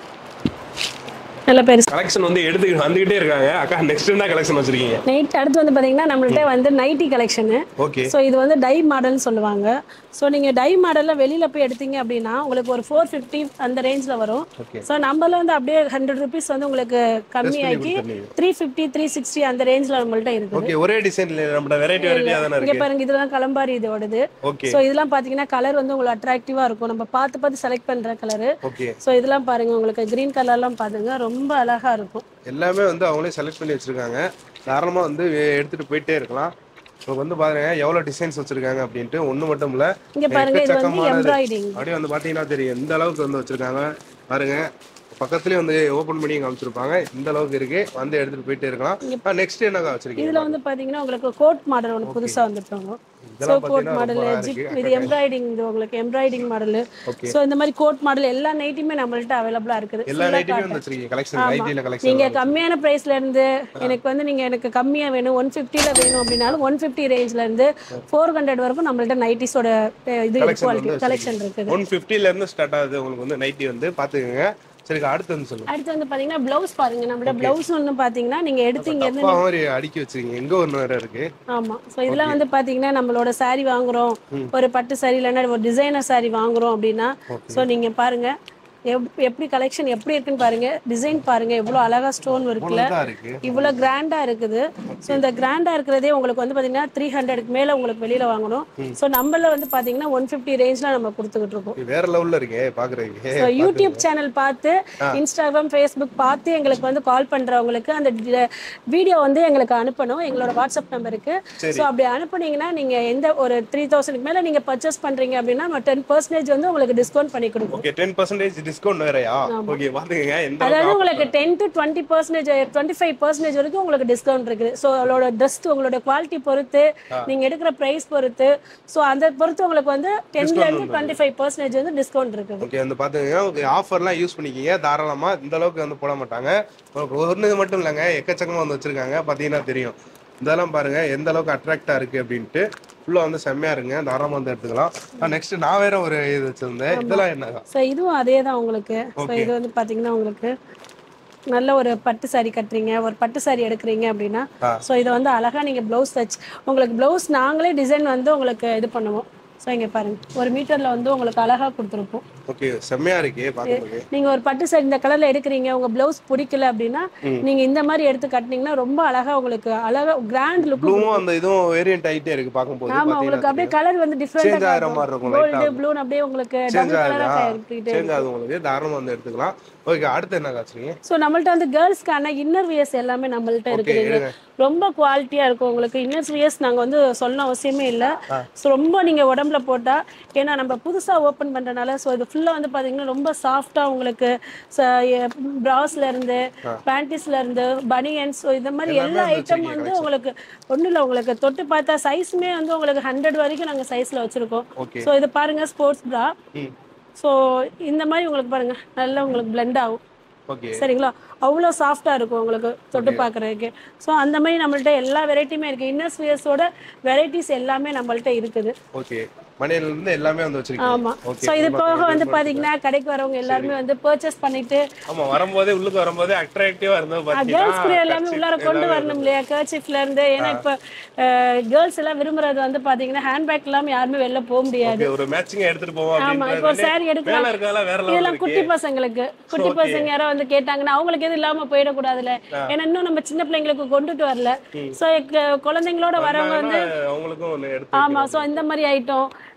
[SPEAKER 1] நல்ல பெருசு
[SPEAKER 2] கலெக்ஷன் வந்து எடுத்துக்கிட்டு வந்துகிட்டே இருக்காங்க அக்கா நெக்ஸ்ட் என்ன கலெக்ஷன் வச்சிருக்கீங்க
[SPEAKER 1] நைட் அடுத்து வந்து பார்த்தீங்கன்னா நம்மள்ட்ட வந்து நைட்டி கலெக்ஷனு
[SPEAKER 2] ஓகே
[SPEAKER 1] ஸோ இது வந்து டை மாடல்னு சொல்லுவாங்க ஸோ நீங்கள் டை மாடலில் வெளியில் போய் எடுத்தீங்க அப்படின்னா உங்களுக்கு ஒரு ஃபோர் ஃபிஃப்டி அந்த ரேஞ்சில் வரும்
[SPEAKER 2] Okay.
[SPEAKER 1] ஸோ நம்மள வந்து அப்படியே ஹண்ட்ரட் ருபீஸ் வந்து உங்களுக்கு கம்மியாக்கி த்ரீ ஃபிஃப்டி த்ரீ சிக்ஸ்டி அந்த ரேஞ்சில் நம்மள்ட்ட இருக்குது
[SPEAKER 2] ஓகே ஒரே டிசைன்ல நம்ம வெரைட்டி வெரைட்டியா தானே
[SPEAKER 1] இங்கே
[SPEAKER 2] இருக்கு
[SPEAKER 1] பாருங்க இதெல்லாம் கலம்பாரி இதோடது
[SPEAKER 2] ஓகே
[SPEAKER 1] ஸோ இதெல்லாம் பார்த்தீங்கன்னா கலர் வந்து உங்களுக்கு அட்ராக்டிவாக இருக்கும் நம்ம பார்த்து பார்த்து செலக்ட் பண்ணுற கலரு
[SPEAKER 2] ஓகே
[SPEAKER 1] ஸோ இதெல்லாம் பாருங்க உங்களுக்கு க்ரீன் கலர்லாம் பாருங்க ரொம்ப அழகா இருக்கும்
[SPEAKER 2] எல்லாமே வந்து அவங்களே செலக்ட் பண்ணி வச்சிருக்காங்க தாராளமா வந்து எடுத்துட்டு போயிட்டே இருக்கலாம் உங்களுக்கு வந்து பாருங்க எவ்வளவு டிசைன்ஸ் வச்சிருக்காங்க அப்படின்ட்டு ஒண்ணு மட்டும் இல்ல
[SPEAKER 1] இங்க பாருங்க இது வந்து
[SPEAKER 2] எக்கச்சக்கமானது.
[SPEAKER 1] எம்ப்ராய்டிங்
[SPEAKER 2] அப்படியே வந்து பாத்தீங்கன்னா தெரியும் எந்த அளவுக்கு வந்து வச்சிருக்காங்க பாருங்க பக்கத்துலயே வந்து ஓபன் பண்ணி காமிச்சிருப்பாங்க இந்த அளவுக்கு இருக்கு வந்து எடுத்துட்டு போயிட்டே இருக்கலாம் நெக்ஸ்ட் என்னக்கா வச்சிருக்கீங்க
[SPEAKER 1] இதுல வந்து பாத்தீங்கன்னா உங்களுக்கு கோட் மாடல் ஒன்று புதுசா வந்துட்டாங்க ஸோ
[SPEAKER 2] இதெல்லாம்
[SPEAKER 1] கோட்
[SPEAKER 2] பாத்தீங்கன்னா
[SPEAKER 1] மாடல்
[SPEAKER 2] ரொம்ப அழகா
[SPEAKER 1] ஜிப்
[SPEAKER 2] இருக்கு.
[SPEAKER 1] இது எம்ப்ராய்டிங் இது உங்களுக்கு எம்ப்ராய்டிங் மாடல்
[SPEAKER 2] Okay.
[SPEAKER 1] ஸோ இந்த மாதிரி கோட் மாடல் எல்லா நைட்டுமே நம்மள்ட்ட அவைலபிளா இருக்குது
[SPEAKER 2] எல்லா
[SPEAKER 1] Full ஆ
[SPEAKER 2] நைட்டுமே
[SPEAKER 1] cotton.
[SPEAKER 2] வந்து வச்சிருக்கீங்க கலெக்ஷன்
[SPEAKER 1] ஆமா.
[SPEAKER 2] நைட்டில கலெக்ஷன்
[SPEAKER 1] நீங்க கம்மியான பிரைஸ்ல இருந்து எனக்கு வந்து நீங்க எனக்கு கம்மியா வேணும் ஒன் ஃபிஃப்டில வேணும் அப்படின்னாலும் ஒன் ஃபிஃப்டி ரேஞ்ச்ல இருந்து ஃபோர் ஹண்ட்ரட் வரைக்கும் நம்மள்ட்ட நைட்டிஸோட இது
[SPEAKER 2] Collection
[SPEAKER 1] குவாலிட்டி
[SPEAKER 2] வந்து
[SPEAKER 1] கலெக்ஷன் இருக்குது
[SPEAKER 2] ஒன் ஃபிஃப்டில இருந்து ஸ்டார்ட் ஆகுது உங்களுக்கு வந்து நைட்டி வந்து பாத்துக்கோங்க சரிக்கா அடுத்து வந்து சொல்லுங்க
[SPEAKER 1] அடுத்து வந்து பாத்தீங்கன்னா பிளவுஸ் பாருங்க நம்மளோட பிளவுஸ் ஒன்று பாத்தீங்கன்னா நீங்க எடுத்தீங்க இருந்து
[SPEAKER 2] அப்பா மாதிரி அடுக்கி வச்சிருக்கீங்க எங்க ஒண்ணு வேற இருக்கு
[SPEAKER 1] ஆமா ஸோ இதெல்லாம் வந்து பாத்தீங்கன்னா நம்மளோட saree வாங்குறோம் ஒரு பட்டு saree இல்லைன்னா ஒரு டிசைனர் saree வாங்குறோம் அப்படின்னா ஸோ நீங்க பாருங்க எப்- எப்படி கலெக்ஷன் எப்படி இருக்குன்னு பாருங்க டிசைன் பாருங்க எவ்வளவு அழகா ஸ்டோன் இருக்குல்ல
[SPEAKER 2] இவ்வளவுதான் இருக்கு
[SPEAKER 1] இவ்வளோ கிராண்டா இருக்குது ஸோ இந்த கிராண்டா இருக்கிறதே உங்களுக்கு வந்து பாத்தீங்கன்னா த்ரீ ஹண்ட்ரட்க்கு மேல உங்களுக்கு வெளியில வாங்கணும் ஸோ நம்மள வந்து பாத்தீங்கன்னா ஒன் ஃபிஃப்டி ரேஞ்ச்ல நம்ம கொடுத்துக்கிட்டு இருக்கோம்
[SPEAKER 2] இது வேற லெவல்ல இருக்கே பாக்குறதுக்கு
[SPEAKER 1] ஸோ யூடியூப் சேனல் பார்த்து இன்ஸ்டாகிராம் ஃபேஸ்புக் பார்த்து எங்களுக்கு வந்து கால் பண்றவங்களுக்கு அந்த வீடியோ வந்து எங்களுக்கு அனுப்பணும் எங்களோட வாட்ஸ்அப் நம்பருக்கு ஸோ அப்படி அனுப்புனீங்கன்னா நீங்க எந்த ஒரு த்ரீ தௌசண்ட்க்கு மேல நீங்க பர்ச்சேஸ் பண்றீங்க அப்படின்னா டென் பர்சன்டேஜ் வந்து உங்களுக்கு டிஸ்கவுண்ட் பண்ணி கொடுக்கும்
[SPEAKER 2] ஓகே டென் பர்சன்டேஜ் டிஸ்கவுண்ட் வேறயா ஓகே பாத்துக்கங்க எந்த
[SPEAKER 1] அதாவது உங்களுக்கு ten to twenty percentage twenty five percentage வரைக்கும் உங்களுக்கு டிஸ்கவுண்ட் இருக்குது ஸோ அதோட ட்ரெஸ் உங்களோட குவாலிட்டி பொறுத்து நீங்க எடுக்கிற ப்ரைஸ் பொறுத்து ஸோ அந்த பொறுத்து உங்களுக்கு வந்து டென்ல இருந்து டுவெண்ட்டி ஃபைவ் பர்சன்டேஜ் வந்து டிஸ்கவுண்ட் இருக்குது
[SPEAKER 2] ஓகே வந்து பாத்துக்கங்க ஓகே ஆஃபர்லாம் யூஸ் பண்ணிக்கிங்க தாராளமா இந்த அளவுக்கு வந்து போட மாட்டாங்க உங்களுக்கு ஒண்ணு மட்டும் இல்லைங்க எக்கச்சக்கமா வந்து வச்சிருக்காங்க பாத்தீங்கன்னா தெரியும் இதெல்லாம் பாருங்க எந்த அளவுக்கு அட்ராக்டா இருக்கு அப்படின்ட்டு ஃபுல்லா வந்து செம்மையா இருங்க தாராளமா வந்து எடுத்துக்கலாம் நெக்ஸ்ட் நான் வேற ஒரு இது வச்சிருந்தேன் இதெல்லாம் என்னக்கா
[SPEAKER 1] ஸோ இதுவும் அதே தான் உங்களுக்கு ஸோ இது வந்து பார்த்தீங்கன்னா உங்களுக்கு நல்ல ஒரு பட்டு saree கட்டுறீங்க ஒரு பட்டு saree எடுக்கிறீங்க அப்படின்னா
[SPEAKER 2] ஆ.
[SPEAKER 1] ஸோ இதை வந்து அழகா நீங்க ப்ளவுஸ் தச்சு உங்களுக்கு ப்ளவுஸ் நாங்களே டிசைன் வந்து உங்களுக்கு இது பண்ணுவோம் ஸோ இங்க பாருங்க ஒரு மீட்டர்ல வந்து உங்களுக்கு அழகா கொடுத்துருப்போம்
[SPEAKER 2] ஓகே செம்மையா இருக்கே பாக்குறதுக்கு
[SPEAKER 1] நீங்க ஒரு பட்டு saree இந்த கலர்ல எடுக்கிறீங்க உங்க ப்ளவுஸ் பிடிக்கல அப்படின்னா நீங்க இந்த மாதிரி எடுத்து கட்டினீங்கன்னா ரொம்ப அழகா உங்களுக்கு அழகா கிராண்ட் லுக்
[SPEAKER 2] ப்ளூவும் அந்த இதுவும் வேரியன்ட் ஆயிட்டே இருக்கு பார்க்கும்போது
[SPEAKER 1] ஆமா உங்களுக்கு அப்படியே
[SPEAKER 2] பாத்தீங்கன்னா
[SPEAKER 1] கலர் வந்து
[SPEAKER 2] Change ஆகுற
[SPEAKER 1] டிஃப்ரெண்டா
[SPEAKER 2] மாதிரி இருக்கும்
[SPEAKER 1] கோல்டு
[SPEAKER 2] light ஆ.
[SPEAKER 1] ப்ளூ அப்படியே உங்களுக்கு
[SPEAKER 2] சேஞ்ச்
[SPEAKER 1] டபுள்
[SPEAKER 2] ஆகுதா
[SPEAKER 1] கலரா இருக்கு
[SPEAKER 2] சேஞ்ச் ஆகுது உங்களுக்கு தாராளமா வந்து எடுத்துக்கலாம் ஓகே அடுத்து என்ன காய்ச்சுறீங்க
[SPEAKER 1] ஸோ நம்மள்ட்ட வந்து கேர்ள்ஸ்க்கான இன்னர் வியர்ஸ் எல்லாமே நம்மள்ட்ட
[SPEAKER 2] ஓகே
[SPEAKER 1] இருக்குது
[SPEAKER 2] எடுங்க
[SPEAKER 1] ரொம்ப குவாலிட்டியா இருக்கும் உங்களுக்கு இன்னர்ஸ் வியர்ஸ் நாங்க வந்து சொல்ல அவசியமே இல்லை ஸோ ரொம்ப நீங்க உடம்புல போட்டா ஏன்னா நம்ம புதுசா ஓப்பன் பண்றதுனால ஸோ இது ஃபுல்லா வந்து பாத்தீங்கன்னா ரொம்ப சாஃப்டா உங்களுக்கு பிராஸ்ல இருந்து பேண்டிஸ்ல இருந்து பனியன்ஸ் ஸோ இந்த மாதிரி
[SPEAKER 2] எல்லாமே
[SPEAKER 1] எல்லா
[SPEAKER 2] வந்து
[SPEAKER 1] ஐட்டம்
[SPEAKER 2] வச்சிருக்கீங்க
[SPEAKER 1] வந்து உங்களுக்கு ஒண்ணும் இல்லை உங்களுக்கு தொட்டு பார்த்தா சைஸுமே வந்து உங்களுக்கு ஹண்ட்ரட் வரைக்கும் நாங்க சைஸ்ல வச்சிருக்கோம்
[SPEAKER 2] ஓகே
[SPEAKER 1] ஸோ இது பாருங்க ஸ்போர்ட்ஸ் ப்ரா
[SPEAKER 2] ம்
[SPEAKER 1] ஸோ இந்த மாதிரி உங்களுக்கு பாருங்க நல்லா உங்களுக்கு blend ஆகும்
[SPEAKER 2] ஓகே
[SPEAKER 1] சரிங்களா அவ்வளோ சாஃப்டாக இருக்கும் உங்களுக்கு தொட்டு பார்க்குறதுக்கு ஸோ அந்த மாதிரி நம்மள்ட்ட எல்லா வெரைட்டியுமே இருக்குது இன்னர்ஸ் வியர்ஸோட வெரைட்டிஸ் எல்லாமே நம்மள்ட்ட இருக்குது
[SPEAKER 2] ஓகே மணியில இருந்து எல்லாமே வந்து வச்சிருக்கீங்க
[SPEAKER 1] ஆமா
[SPEAKER 2] ஓகே
[SPEAKER 1] ஸோ இது போக வந்து பாத்தீங்கன்னா கடைக்கு வரவங்க எல்லாருமே வந்து பர்ச்சேஸ் பண்ணிட்டு
[SPEAKER 2] ஆமா வரும்போதே உள்ளுக்கு வரும்போதே அட்ராக்டிவா இருந்தது
[SPEAKER 1] கேர்ள்ஸ் கூட எல்லாமே
[SPEAKER 2] பாத்தீங்கன்னா
[SPEAKER 1] உள்ளார கொண்டு வரணும் இல்லையா கர்ச்சிஃப்ல இருந்து ஏன்னா இப்போ கேர்ள்ஸ் எல்லாம் விரும்புறது வந்து பாத்தீங்கன்னா ஹேண்ட்பேக் இல்லாம யாருமே வெளில போக முடியாது
[SPEAKER 2] ஓகே ஒரு மேட்சிங் எடுத்துட்டு போவோம்
[SPEAKER 1] ஆமா இப்போ ஒரு saree
[SPEAKER 2] மேல
[SPEAKER 1] எடுக்கலாம்
[SPEAKER 2] இருக்கறதெல்லாம் வேற லெவல்
[SPEAKER 1] இதெல்லாம் குட்டி பசங்களுக்கு குட்டி பசங்க யாரோ வந்து கேட்டாங்கன்னா அவங்களுக்கு எதுவும் இல்லாம போயிடக்கூடாதுல ஏன்னா இன்னும் நம்ம சின்ன பிள்ளைங்களுக்கு கொண்டுட்டு வரல சோ குழந்தைங்களோட வரவங்க வந்து
[SPEAKER 2] அவங்களுக்கும் ஒண்ணு எடுத்து
[SPEAKER 1] ஆமா சோ இந்த மாதிரி ஐட்டம்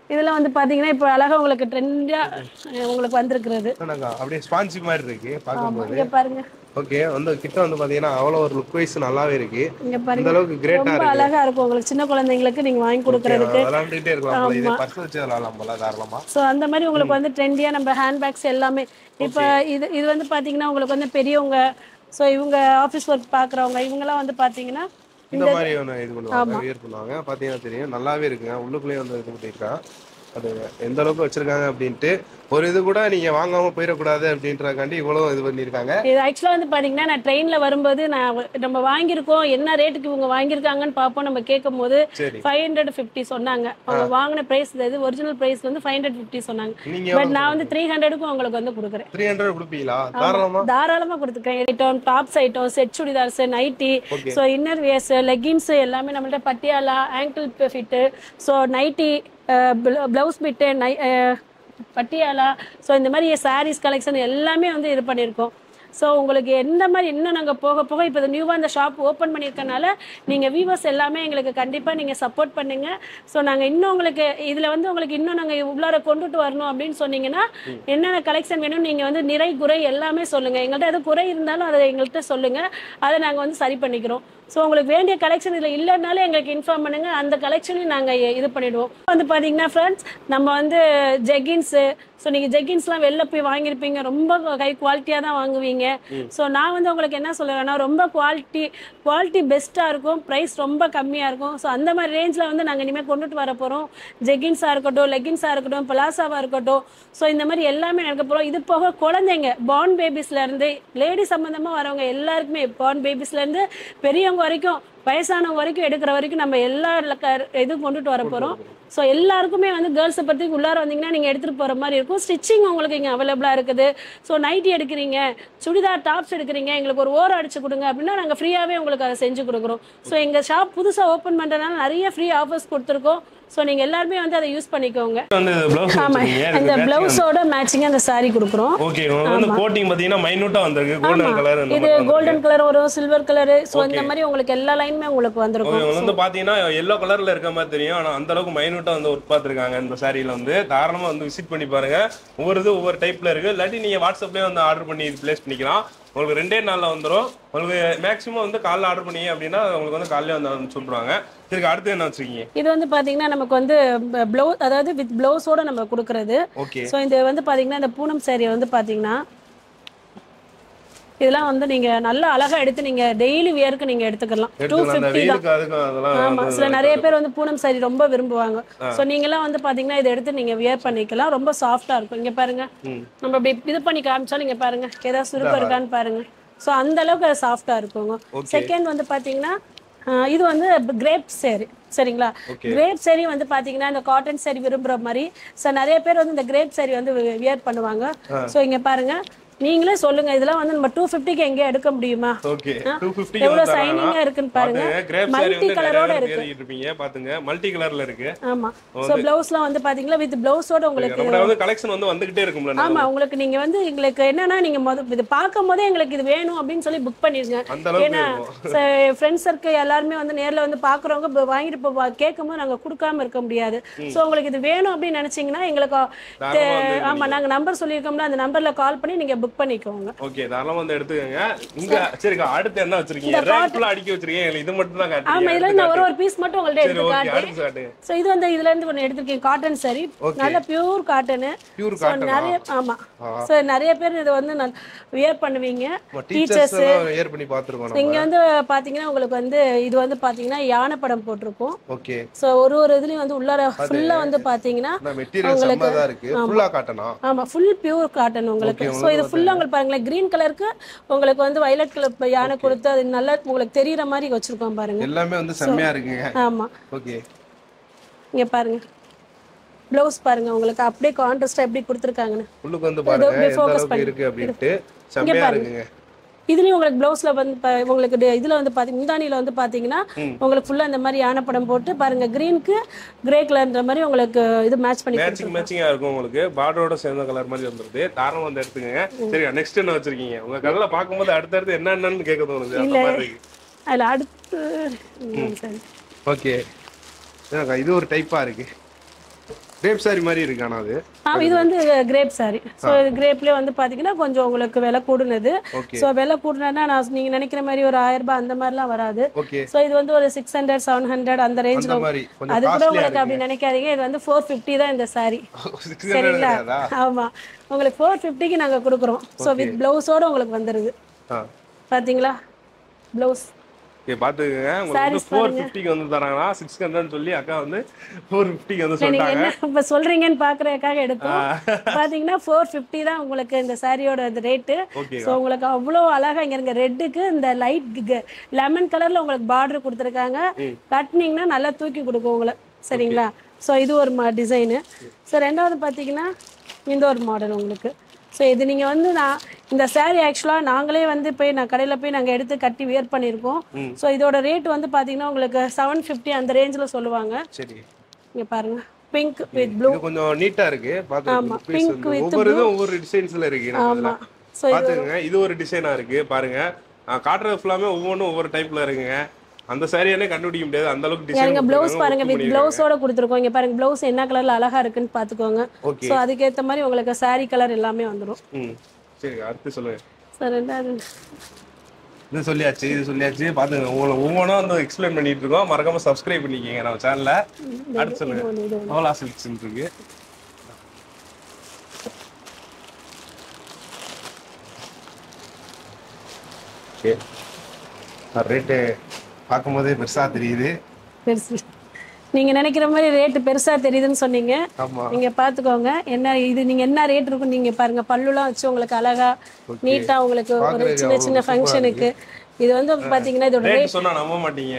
[SPEAKER 1] இதெல்லாம் வந்து பாத்தீங்கன்னா இப்போ அழகா உங்களுக்கு ட்ரெண்டா உங்களுக்கு வந்திருக்கிறது
[SPEAKER 2] என்னக்கா அப்படியே ஸ்பான்சி மாதிரி இருக்கு பார்க்கும்போது
[SPEAKER 1] இங்க பாருங்க
[SPEAKER 2] ஓகே வந்து கிட்ட வந்து பாத்தீங்கன்னா அவ்வளோ ஒரு லுக் வைஸ் நல்லாவே இருக்கு
[SPEAKER 1] இங்க
[SPEAKER 2] இந்த
[SPEAKER 1] பாருங்க
[SPEAKER 2] அளவுக்கு கிரேட்டா
[SPEAKER 1] ரொம்ப
[SPEAKER 2] இருக்கு
[SPEAKER 1] அழகா இருக்கும் உங்களுக்கு சின்ன குழந்தைங்களுக்கு நீங்க வாங்கி கொடுக்கறதுக்கு
[SPEAKER 2] விளாண்டுட்டே இருக்கலாம் போல இதே பர்ஸ் வச்சு விளாடலாம் போல தாராளமா
[SPEAKER 1] ஸோ அந்த மாதிரி உங்களுக்கு வந்து ட்ரெண்டியாக நம்ம ஹேண்ட்பேக்ஸ் எல்லாமே இப்போ இது இது வந்து பார்த்தீங்கன்னா உங்களுக்கு வந்து பெரியவங்க ஸோ இவங்க ஆஃபீஸ் ஒர்க் பார்க்குறவங்க இவங்கெல்லாம் வந்து பார்த்தீங்கன்னா
[SPEAKER 2] இந்த மாதிரி ஒன்று இது பண்ணுவாங்க வியர் பண்ணுவாங்க பார்த்தீங்கன்னா தெரியும் நல்லாவே இருக்குங்க உள்ளுக்குள்ளேயே வந்து இது பண்ணியிருக்கான் அது எந்த அளவுக்கு வச்சிருக்காங்க அப்படின்ட்டு ஒரு இது கூட நீங்க வாங்காம போயிடக்கூடாது அப்படின்றக்காண்டி இவ்வளவு இது பண்ணியிருக்காங்க
[SPEAKER 1] இது ஆக்சுவலாக வந்து பார்த்தீங்கன்னா நான் ட்ரெயினில் வரும்போது நான் நம்ம வாங்கியிருக்கோம் என்ன ரேட்டுக்கு இவங்க வாங்கியிருக்காங்கன்னு பார்ப்போம் நம்ம கேட்கும் போது
[SPEAKER 2] சரி
[SPEAKER 1] ஃபைவ் ஹண்ட்ரட் ஃபிஃப்டி சொன்னாங்க அவங்க வாங்கின ப்ரைஸ் இது ஒரிஜினல் ப்ரைஸ் வந்து ஃபைவ் ஹண்ட்ரட் ஃபிஃப்டி சொன்னாங்க
[SPEAKER 2] நீங்க
[SPEAKER 1] பட் நான் வந்து த்ரீ ஹண்ட்ரடுக்கும் உங்களுக்கு வந்து கொடுக்குறேன்
[SPEAKER 2] த்ரீ ஹண்ட்ரட் கொடுப்பீங்களா தாராளமா
[SPEAKER 1] தாராளமா கொடுத்துருக்கேன் item tops item set churidars nighty
[SPEAKER 2] Okay.
[SPEAKER 1] So inner wears leggings எல்லாமே நம்மள்ட்ட Patiala ankle fit so nighty blouse fit நை அஹ், பட்டியாலா ஸோ இந்த மாதிரி சாரீஸ் கலெக்ஷன் எல்லாமே வந்து இது பண்ணியிருக்கோம் ஸோ உங்களுக்கு எந்த மாதிரி இன்னும் நாங்கள் போக போக இப்போ நியூவாக இந்த ஷாப் ஓப்பன் பண்ணியிருக்கனால நீங்கள் வியூவர்ஸ் எல்லாமே எங்களுக்கு கண்டிப்பாக நீங்கள் சப்போர்ட் பண்ணுங்க ஸோ நாங்கள் இன்னும் உங்களுக்கு இதில் வந்து உங்களுக்கு இன்னும் நாங்கள் உள்ளார கொண்டுட்டு வரணும் அப்படின்னு சொன்னீங்கன்னா என்னென்ன கலெக்ஷன் வேணும் நீங்கள் வந்து நிறை குறை எல்லாமே சொல்லுங்கள் எங்கள்கிட்ட எது குறை இருந்தாலும் அதை எங்கள்கிட்ட சொல்லுங்கள் அதை நாங்கள் வந்து சரி பண்ணிக்கிறோம் ஸோ உங்களுக்கு வேண்டிய கலெக்ஷன் இதில் இல்லைனாலும் எங்களுக்கு இன்ஃபார்ம் பண்ணுங்கள் அந்த கலெக்ஷனையும் நாங்கள் இது பண்ணிடுவோம் வந்து பார்த்தீங்கன்னா ஃப்ரெண்ட்ஸ் நம்ம வந்து ஜெகின்ஸு ஸோ நீங்கள் ஜெகின்ஸ்லாம் வெளில போய் வாங்கியிருப்பீங்க ரொம்ப ஹை குவாலிட்டியாக தான் வாங்குவீங்க ஸோ நான் வந்து உங்களுக்கு என்ன சொல்லுவேன்னா ரொம்ப குவாலிட்டி குவாலிட்டி பெஸ்ட்டாக இருக்கும் ப்ரைஸ் ரொம்ப கம்மியாக இருக்கும் ஸோ அந்த மாதிரி ரேஞ்சில் வந்து நாங்கள் இனிமேல் கொண்டுட்டு வர போகிறோம் ஜெகின்ஸாக இருக்கட்டும் லெகின்ஸாக இருக்கட்டும் பிளாசாவாக இருக்கட்டும் ஸோ இந்த மாதிரி எல்லாமே நடக்க போகிறோம் இது போக குழந்தைங்க பார்ன் பேபிஸ்லேருந்து லேடி சம்மந்தமாக வரவங்க எல்லாருக்குமே பார்ன் பேபிஸ்லேருந்து பெரியவங்க வரைக்கும் வயசானவங்க வரைக்கும் எடுக்கிற வரைக்கும் நம்ம எல்லா ல- இதுவும் கொண்டுட்டு வர போகிறோம் ஸோ எல்லாருக்குமே வந்து கேர்ள்ஸை பற்றி உள்ளார வந்தீங்கன்னா நீங்கள் எடுத்துகிட்டு போகிற மாதிரி இருக்கும் ஸ்டிச்சிங் உங்களுக்கு இங்கே அவைலபிளாக இருக்குது ஸோ நைட்டி எடுக்கிறீங்க சுடிதார் டாப்ஸ் எடுக்கிறீங்க எங்களுக்கு ஒரு ஓரம் அடிச்சு கொடுங்க அப்படின்னா நாங்கள் ஃப்ரீயாகவே உங்களுக்கு அதை செஞ்சு கொடுக்குறோம் ஸோ எங்கள் ஷாப் புதுசாக ஓப்பன் பண்ணுறதுனால நிறைய ஃப்ரீ ஆஃபர்ஸ் கொடுத்துருக்கோம் ஸோ நீங்கள் எல்லாருமே வந்து அதை யூஸ் பண்ணிக்கோங்க
[SPEAKER 2] வந்து பிளவுஸ்
[SPEAKER 1] ஆமாம் அந்த பிளவுஸோட மேட்சிங்காக அந்த saree கொடுக்குறோம்
[SPEAKER 2] ஓகே உங்களுக்கு வந்து கோட்டிங் பாத்தீங்கன்னா மைனூட்டா வந்திருக்கு கோல்டன் கலர் இந்த
[SPEAKER 1] இது
[SPEAKER 2] மாதிரி வந்திருக்கு.
[SPEAKER 1] கோல்டன் கலர் வரும் சில்வர் கலரு ஸோ இந்த மாதிரி உங்களுக்கு எல்லா லைனுமே உங்களுக்கு வந்திருக்கும்
[SPEAKER 2] இவங்க வந்து பாத்தீங்கன்னா எல்லோ கலர்ல இருக்க மாதிரி தெரியும் ஆனா அந்த அளவுக்கு மைனூட்டா வந்து ஒர்க் பார்த்திருக்காங்க இந்த சாரியில வந்து தாராளமா வந்து விசிட் பண்ணி பாருங்க ஒவ்வொரு இது ஒவ்வொரு டைப்ல இருக்கு இல்லாட்டி நீங்க வாட்ஸ்அப்லயே வந்து ஆர்டர் பண்ணி பிளேஸ் பண்ணிக்கலாம் உங்களுக்கு ரெண்டே நாள்ல வந்துரும் உங்களுக்கு மேக்ஸிமம் வந்து காலைல ஆர்டர் பண்ணீங்க அப்படின்னா உங்களுக்கு வந்து காலையில வந்து அனுப்பிச்சுடுவாங்க சரி அடுத்து என்ன வச்சிருக்கீங்க
[SPEAKER 1] இது வந்து பாத்தீங்கன்னா நமக்கு வந்து ப்ளவுஸ் அதாவது வித் ப்ளவுஸோட நம்ம கொடுக்கறது
[SPEAKER 2] ஓகே
[SPEAKER 1] ஸோ இது வந்து பாத்தீங்கன்னா இந்த பூனம் saree வந்து பாத்தீங்கன்னா இதெல்லாம் வந்து நீங்க நல்ல அழகா எடுத்து நீங்க டெய்லி வியருக்கு நீங்க எடுத்துக்கலாம் டூ
[SPEAKER 2] எடுத்துக்கலாம் அந்த
[SPEAKER 1] ஃபிஃப்டி தான்
[SPEAKER 2] வெயிலுக்கு அதுக்கும் அதெல்லாம்
[SPEAKER 1] ஆமா
[SPEAKER 2] வந்து
[SPEAKER 1] சில நிறைய பேர் வந்து பூனம் saree ரொம்ப விரும்புவாங்க ஸோ நீங்களாம் வந்து பாத்தீங்கன்னா இதை எடுத்து நீங்க வியர் பண்ணிக்கலாம் ரொம்ப சாஃப்டா இருக்கும் இங்க பாருங்க
[SPEAKER 2] ம்.
[SPEAKER 1] நம்ம இப்படி இது பண்ணி காமிச்சாலும் இங்க பாருங்க ஏதாவது சுருக்கம் இருக்கான்னு பாருங்க ஸோ அந்த அளவுக்கு அது சாஃப்டா இருக்குங்க
[SPEAKER 2] Okay.
[SPEAKER 1] செகண்ட் வந்து பாத்தீங்கன்னா ஆஹ் இது வந்து கிரேப் சேரி சரிங்களா
[SPEAKER 2] Okay.
[SPEAKER 1] கிரேப் சேரி வந்து பாத்தீங்கன்னா இந்த காட்டன் சேரி விரும்புற மாதிரி ஸோ நிறைய பேர் வந்து இந்த கிரேப் சேரி வந்து வியர் பண்ணுவாங்க ஸோ இங்க பாருங்க நீங்களே சொல்லுங்க இதெல்லாம் வந்து நம்ம டூ ஃபிஃப்டிக்கு எங்கே எடுக்க முடியுமா
[SPEAKER 2] ஓகே
[SPEAKER 1] ஆ,
[SPEAKER 2] டூ ஃபிஃப்டி
[SPEAKER 1] எவ்வளவு சைனிங்கா இருக்குன்னு பாருங்க
[SPEAKER 2] கிரேப் சாரி
[SPEAKER 1] மல்டி
[SPEAKER 2] வந்து நிறைய
[SPEAKER 1] கலரோட
[SPEAKER 2] பேர்
[SPEAKER 1] இருக்கு
[SPEAKER 2] தேடிட்டு இருப்பீங்க பாத்துங்க மல்டி கலர்ல இருக்கு
[SPEAKER 1] ஆமா சோ பிளவுஸ்லாம் வந்து பாத்தீங்களா வித் பிளவுஸோட உங்களுக்கு
[SPEAKER 2] நம்மள வந்து கலெக்ஷன் வந்து வந்துகிட்டே இருக்கும்ல நம்ம.
[SPEAKER 1] ஆமா உங்களுக்கு நீங்க வந்து எங்களுக்கு என்னன்னா நீங்க முத இது பார்க்கும் போதே எங்களுக்கு இது வேணும் அப்படின்னு சொல்லி புக் பண்ணிருங்க
[SPEAKER 2] அந்த அளவுக்கு
[SPEAKER 1] ஏன்னா
[SPEAKER 2] இருக்கும்
[SPEAKER 1] ஃப்ரெண்ட்ஸ் சர்க்கிள் எல்லாருமே வந்து நேர்ல வந்து பாக்குறவங்க இப்ப வாங்கிட்டு போ கேட்கும் போது நாங்க கொடுக்காம இருக்க முடியாது சோ உங்களுக்கு இது வேணும் அப்படின்னு நினைச்சீங்கன்னா எங்களுக்கு
[SPEAKER 2] தாராளமா வந்து
[SPEAKER 1] ஆமா நாங்க நம்பர் சொல்லியிருக்கோம்ல அந்த நம்பர்ல கால் பண்ணி நீங்க புக் பண்ணிக்கோங்க
[SPEAKER 2] ஓகே தாராளமா வந்து எடுத்துக்கோங்க இங்க சரிக்கா அடுத்து என்ன வச்சிருக்கீங்க ரேக் ஃபுல்லா அடிக்க வச்சிருக்கீங்க எங்களுக்கு இது மட்டும் தான்
[SPEAKER 1] ஆமா
[SPEAKER 2] காட்டுறீங்க
[SPEAKER 1] இதுல இருந்து நான் ஒரு ஒரு பீஸ் மட்டும் உங்கள்ட்ட
[SPEAKER 2] சரி
[SPEAKER 1] எடுத்து
[SPEAKER 2] ஓகே
[SPEAKER 1] காட்டுறேன்
[SPEAKER 2] அடுத்து காட்டுங்க
[SPEAKER 1] சோ இது வந்து இதுல இருந்து ஒன்று எடுத்திருக்கேன் காட்டன் saree நல்ல pure cotton
[SPEAKER 2] pure
[SPEAKER 1] so
[SPEAKER 2] cotton
[SPEAKER 1] நிறைய ஆமா ஸோ நிறைய பேர் இதை வந்து நான் வியர் பண்ணுவீங்க
[SPEAKER 2] டீச்சர்ஸ் எல்லாம் ஏர் பண்ணி பாத்துருக்கோம்
[SPEAKER 1] இங்க
[SPEAKER 2] நம்ம
[SPEAKER 1] வந்து பாத்தீங்கன்னா உங்களுக்கு வந்து இது வந்து பாத்தீங்கன்னா யானை படம் போட்டிருக்கும்
[SPEAKER 2] ஓகே
[SPEAKER 1] ஸோ ஒரு ஒரு இதுலயும் வந்து உள்ளார ஃபுல்லா வந்து பாத்தீங்கன்னா
[SPEAKER 2] மெட்டீரியல் செம்ம தான் இருக்கு ஃபுல்லா காட்டனா
[SPEAKER 1] ஆமா ஃபுல் பியூர் காட்டன் உங்களுக்கு ஸோ இது ஃபுல்லா உங்களுக்கு பாருங்களேன் கிரீன் கலருக்கு உங்களுக்கு வந்து வயலட் கலர் யானை கொடுத்து அது நல்லா உங்களுக்கு தெரியற மாதிரி வச்சிருக்கோம் பாருங்க
[SPEAKER 2] எல்லாமே வந்து செம்மையா இருக்குங்க
[SPEAKER 1] ஆமா
[SPEAKER 2] ஓகே
[SPEAKER 1] இங்க பாருங்க ப்ளவுஸ் பாருங்க உங்களுக்கு அப்படியே கான்ட்ராஸ்டா எப்படி கொடுத்துருக்காங்கன்னு
[SPEAKER 2] உள்ளுக்கு வந்து பாருங்க
[SPEAKER 1] இப்படி
[SPEAKER 2] எந்த
[SPEAKER 1] focus
[SPEAKER 2] அளவுக்கு
[SPEAKER 1] பண்ணு.
[SPEAKER 2] இருக்கு அப்படின்ட்டு செம்மையா
[SPEAKER 1] பாருங்க.
[SPEAKER 2] இருக்குங்க
[SPEAKER 1] இதுலயும் உங்களுக்கு ப்ளவுஸ்ல வந்து ப- உங்களுக்கு டி- இதுல வந்து பாத்தீங்க முந்தானில வந்து பாத்தீங்கன்னா உங்களுக்கு ஃபுல்லா இந்த மாதிரி யானை படம் போட்டு பாருங்க கிரீனுக்கு கிரே கலர்ன்ற மாதிரி உங்களுக்கு இது மேட்ச் பண்ணி
[SPEAKER 2] மேட்சிங் மேட்சிங்கா இருக்கும் உங்களுக்கு பார்டரோட சேர்ந்த கலர் மாதிரி வந்துருது தாராளம் வந்து எடுத்துக்கங்க சரி நெக்ஸ்ட் என்ன வச்சிருக்கீங்க உங்க கடையில பாக்கும்போது அடுத்தடுத்து என்ன என்னன்னு கேட்க தோணுது அந்த மாதிரி இருக்கு
[SPEAKER 1] அதுல அடுத்து ம், சரி
[SPEAKER 2] ஓகே இது ஒரு டைப்பா இருக்கு ரேப் சாரி மாதிரி இருக்கு ஆனா அது
[SPEAKER 1] ஆ, இது வந்து கிரேப் சாரி ஸோ இது கிரேப்லேயே வந்து பார்த்தீங்கன்னா கொஞ்சம் உங்களுக்கு விலை கூடுனது
[SPEAKER 2] ஓகே
[SPEAKER 1] ஸோ விலை கூடுனதுன்னா நான் நீங்கள் நினைக்கிற மாதிரி ஒரு ஆயிரம் ரூபாய் அந்த மாதிரிலாம் வராது
[SPEAKER 2] ஓகே
[SPEAKER 1] ஸோ இது வந்து ஒரு சிக்ஸ் ஹண்ட்ரட் செவன் ஹண்ட்ரட் அந்த
[SPEAKER 2] அந்த
[SPEAKER 1] ரேஞ்சில்
[SPEAKER 2] மாதிரி கொஞ்சம்
[SPEAKER 1] அது கூட
[SPEAKER 2] காஸ்ட்லியா
[SPEAKER 1] உங்களுக்கு அப்படி நினைக்காதீங்க இது வந்து ஃபோர் ஃபிஃப்டி தான் இந்த சாரி
[SPEAKER 2] இருக்கு
[SPEAKER 1] சரிங்களா
[SPEAKER 2] கிடையாதா
[SPEAKER 1] ஆமா உங்களுக்கு ஃபோர் ஃபிஃப்டிக்கு நாங்க கொடுக்குறோம் ஸோ வித் பிளவுஸோட உங்களுக்கு வந்துருது
[SPEAKER 2] ஆ
[SPEAKER 1] பாத்தீங்களா பிளவுஸ்
[SPEAKER 2] ஓகே பாத்துக்கங்க உங்களுக்கு வந்து
[SPEAKER 1] Sarees
[SPEAKER 2] ஃபோர் ஃபிஃப்டிக்கு வந்து தராங்களா சிக்ஸ் ஹண்ட்ரட் சொல்லி அக்கா வந்து ஃபோர் ஃபிஃப்டிக்கு வந்து
[SPEAKER 1] நீங்க
[SPEAKER 2] சொல்லிட்டாங்க
[SPEAKER 1] என்ன இப்ப சொல்றீங்கன்னு பாக்குறதுக்காக எடுத்தோம் பாத்தீங்கன்னா ஃபோர் ஃபிஃப்டி தான் உங்களுக்கு இந்த சாரியோட ரேட்டு
[SPEAKER 2] ஓகே
[SPEAKER 1] ஸோ உங்களுக்கு அவ்வளோ அழகா இங்க இருங்க ரெட்டுக்கு இந்த லைட் லெமன் கலர்ல உங்களுக்கு பார்டர் கொடுத்துருக்காங்க கட்டினீங்கன்னா நல்லா தூக்கி கொடுக்கும் உங்களை சரிங்களா ஸோ இது ஒரு டிசைனு ஸோ ரெண்டாவது பார்த்தீங்கன்னா இந்த ஒரு மாடல் உங்களுக்கு ஸோ இது நீங்கள் வந்து நான் இந்த saree ஆக்சுவலாக நாங்களே வந்து போய் நான் கடையில் போய் நாங்கள் எடுத்து கட்டி வியர் பண்ணியிருக்கோம் ஸோ இதோட ரேட் வந்து பார்த்தீங்கன்னா உங்களுக்கு செவன் ஃபிஃப்டி அந்த ரேஞ்சில் சொல்லுவாங்க
[SPEAKER 2] சரி
[SPEAKER 1] இங்கே பாருங்க பிங்க் வித் ப்ளூ
[SPEAKER 2] இது கொஞ்சம் நீட்டா இருக்கு
[SPEAKER 1] ஆமா,
[SPEAKER 2] பாத்துக்கோங்க
[SPEAKER 1] pink
[SPEAKER 2] வந்து
[SPEAKER 1] with
[SPEAKER 2] ஒவ்வொரு இதுவும் ஒவ்வொரு டிசைன்ஸ்ல இருக்கு நம்ம இதுல.
[SPEAKER 1] ஆமாம் ஸோ இது
[SPEAKER 2] பாத்துக்கங்க இது ஒரு டிசைனா இருக்கு பாருங்க நான் காட்டுறது ஃபுல்லாமே ஒவ்வொன்றும் ஒவ்வொரு டைப்ல இருக்குங்க அந்த சாரியாலே கண்டுபிடிக்க முடியாது அந்த அளவுக்கு
[SPEAKER 1] பாருங்க
[SPEAKER 2] டிசைன்
[SPEAKER 1] ப்ளவுஸ் பாருங்க வித் ப்ளவுஸோட கொடுத்துருக்கோம் இங்க பாருங்க ப்ளவுஸ் என்ன கலர்ல அழகா இருக்குன்னு பாத்துக்கோங்க
[SPEAKER 2] ஓகே
[SPEAKER 1] ஸோ அதுக்கேத்த மாதிரி உங்களுக்கு saree கலர் எல்லாமே வந்துடும்
[SPEAKER 2] ம் சரி அடுத்து சொல்லுங்க
[SPEAKER 1] சார் ரெண்டாவது
[SPEAKER 2] இது சொல்லியாச்சு இது சொல்லியாச்சு பாத்துங்க உங்களை ஒவ்வொன்றும் வந்து எக்ஸ்பிளைன் பண்ணிட்டு இருக்கோம் மறக்காம சப்ஸ்கிரைப் பண்ணிக்கங்க நம்ம சேனல்ல அடுத்து சொல்லுங்க
[SPEAKER 1] ஒன்று இது ஒன்று
[SPEAKER 2] நோலா சில்க்ஸ் இருக்கு ஓகே ரேட்டு பார்க்கும்போதே பெருசா தெரியுது
[SPEAKER 1] பெருசு நீங்க நினைக்கிற மாதிரி ரேட்டு பெருசா தெரியுதுன்னு சொன்னீங்க
[SPEAKER 2] ஆமா
[SPEAKER 1] நீங்க பாத்துக்கோங்க என்ன இது நீங்க என்ன ரேட் இருக்கும் நீங்க பாருங்க பல்லுலாம் வச்சு உங்களுக்கு அழகா நீட்டா உங்களுக்கு ஒரு
[SPEAKER 2] பார்க்கறதுக்கு
[SPEAKER 1] சின்ன சின்ன
[SPEAKER 2] அவ்வளவு
[SPEAKER 1] ஃபங்க்ஷனுக்கு இது வந்து பாத்தீங்கன்னா இதோட ரேட்
[SPEAKER 2] ரேட் சொன்னா நம்ப மாட்டீங்க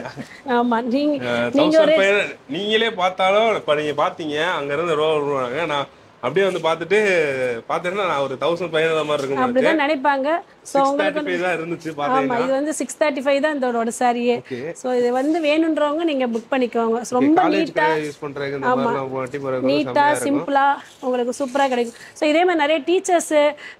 [SPEAKER 1] ஆமா நீங்க நீங்க
[SPEAKER 2] தௌசண்ட்
[SPEAKER 1] ஒரு
[SPEAKER 2] ஃபைவ் நீங்களே பார்த்தாலும் இப்ப நீங்க பாத்தீங்க அங்க இருந்து ரோ வருவாங்க நான் அப்படியே வந்து பார்த்துட்டு பார்த்தேன்னா நான் ஒரு தௌசண்ட் ஃபைவ் ஹண்ட்ரட் மாதிரி இருக்கும்
[SPEAKER 1] அப்படிதான் நினைப்பாங்க ஸோ
[SPEAKER 2] சிக்ஸ்
[SPEAKER 1] உங்களுக்கு
[SPEAKER 2] தேர்ட்டி ஃபைவ் தான் இருந்துச்சு
[SPEAKER 1] ஆமா
[SPEAKER 2] பார்த்தீங்கன்னா
[SPEAKER 1] இது வந்து சிக்ஸ் தேர்ட்டி ஃபைவ் தான் இதோட சாரியே
[SPEAKER 2] ஓகே
[SPEAKER 1] ஸோ இது வந்து வேணுன்றவங்க நீங்க புக் பண்ணிக்கோங்க ரொம்ப
[SPEAKER 2] காலேஜ்
[SPEAKER 1] நீட்டா
[SPEAKER 2] யூஸ் பண்றதுக்கு இந்த மாதிரிலாம் போட்டி போறதுக்கு
[SPEAKER 1] நீட்டா
[SPEAKER 2] செம்மையா இருக்கும்
[SPEAKER 1] சிம்பிளா உங்களுக்கு சூப்பரா கிடைக்கும் ஸோ இதே மாதிரி நிறைய டீச்சர்ஸ்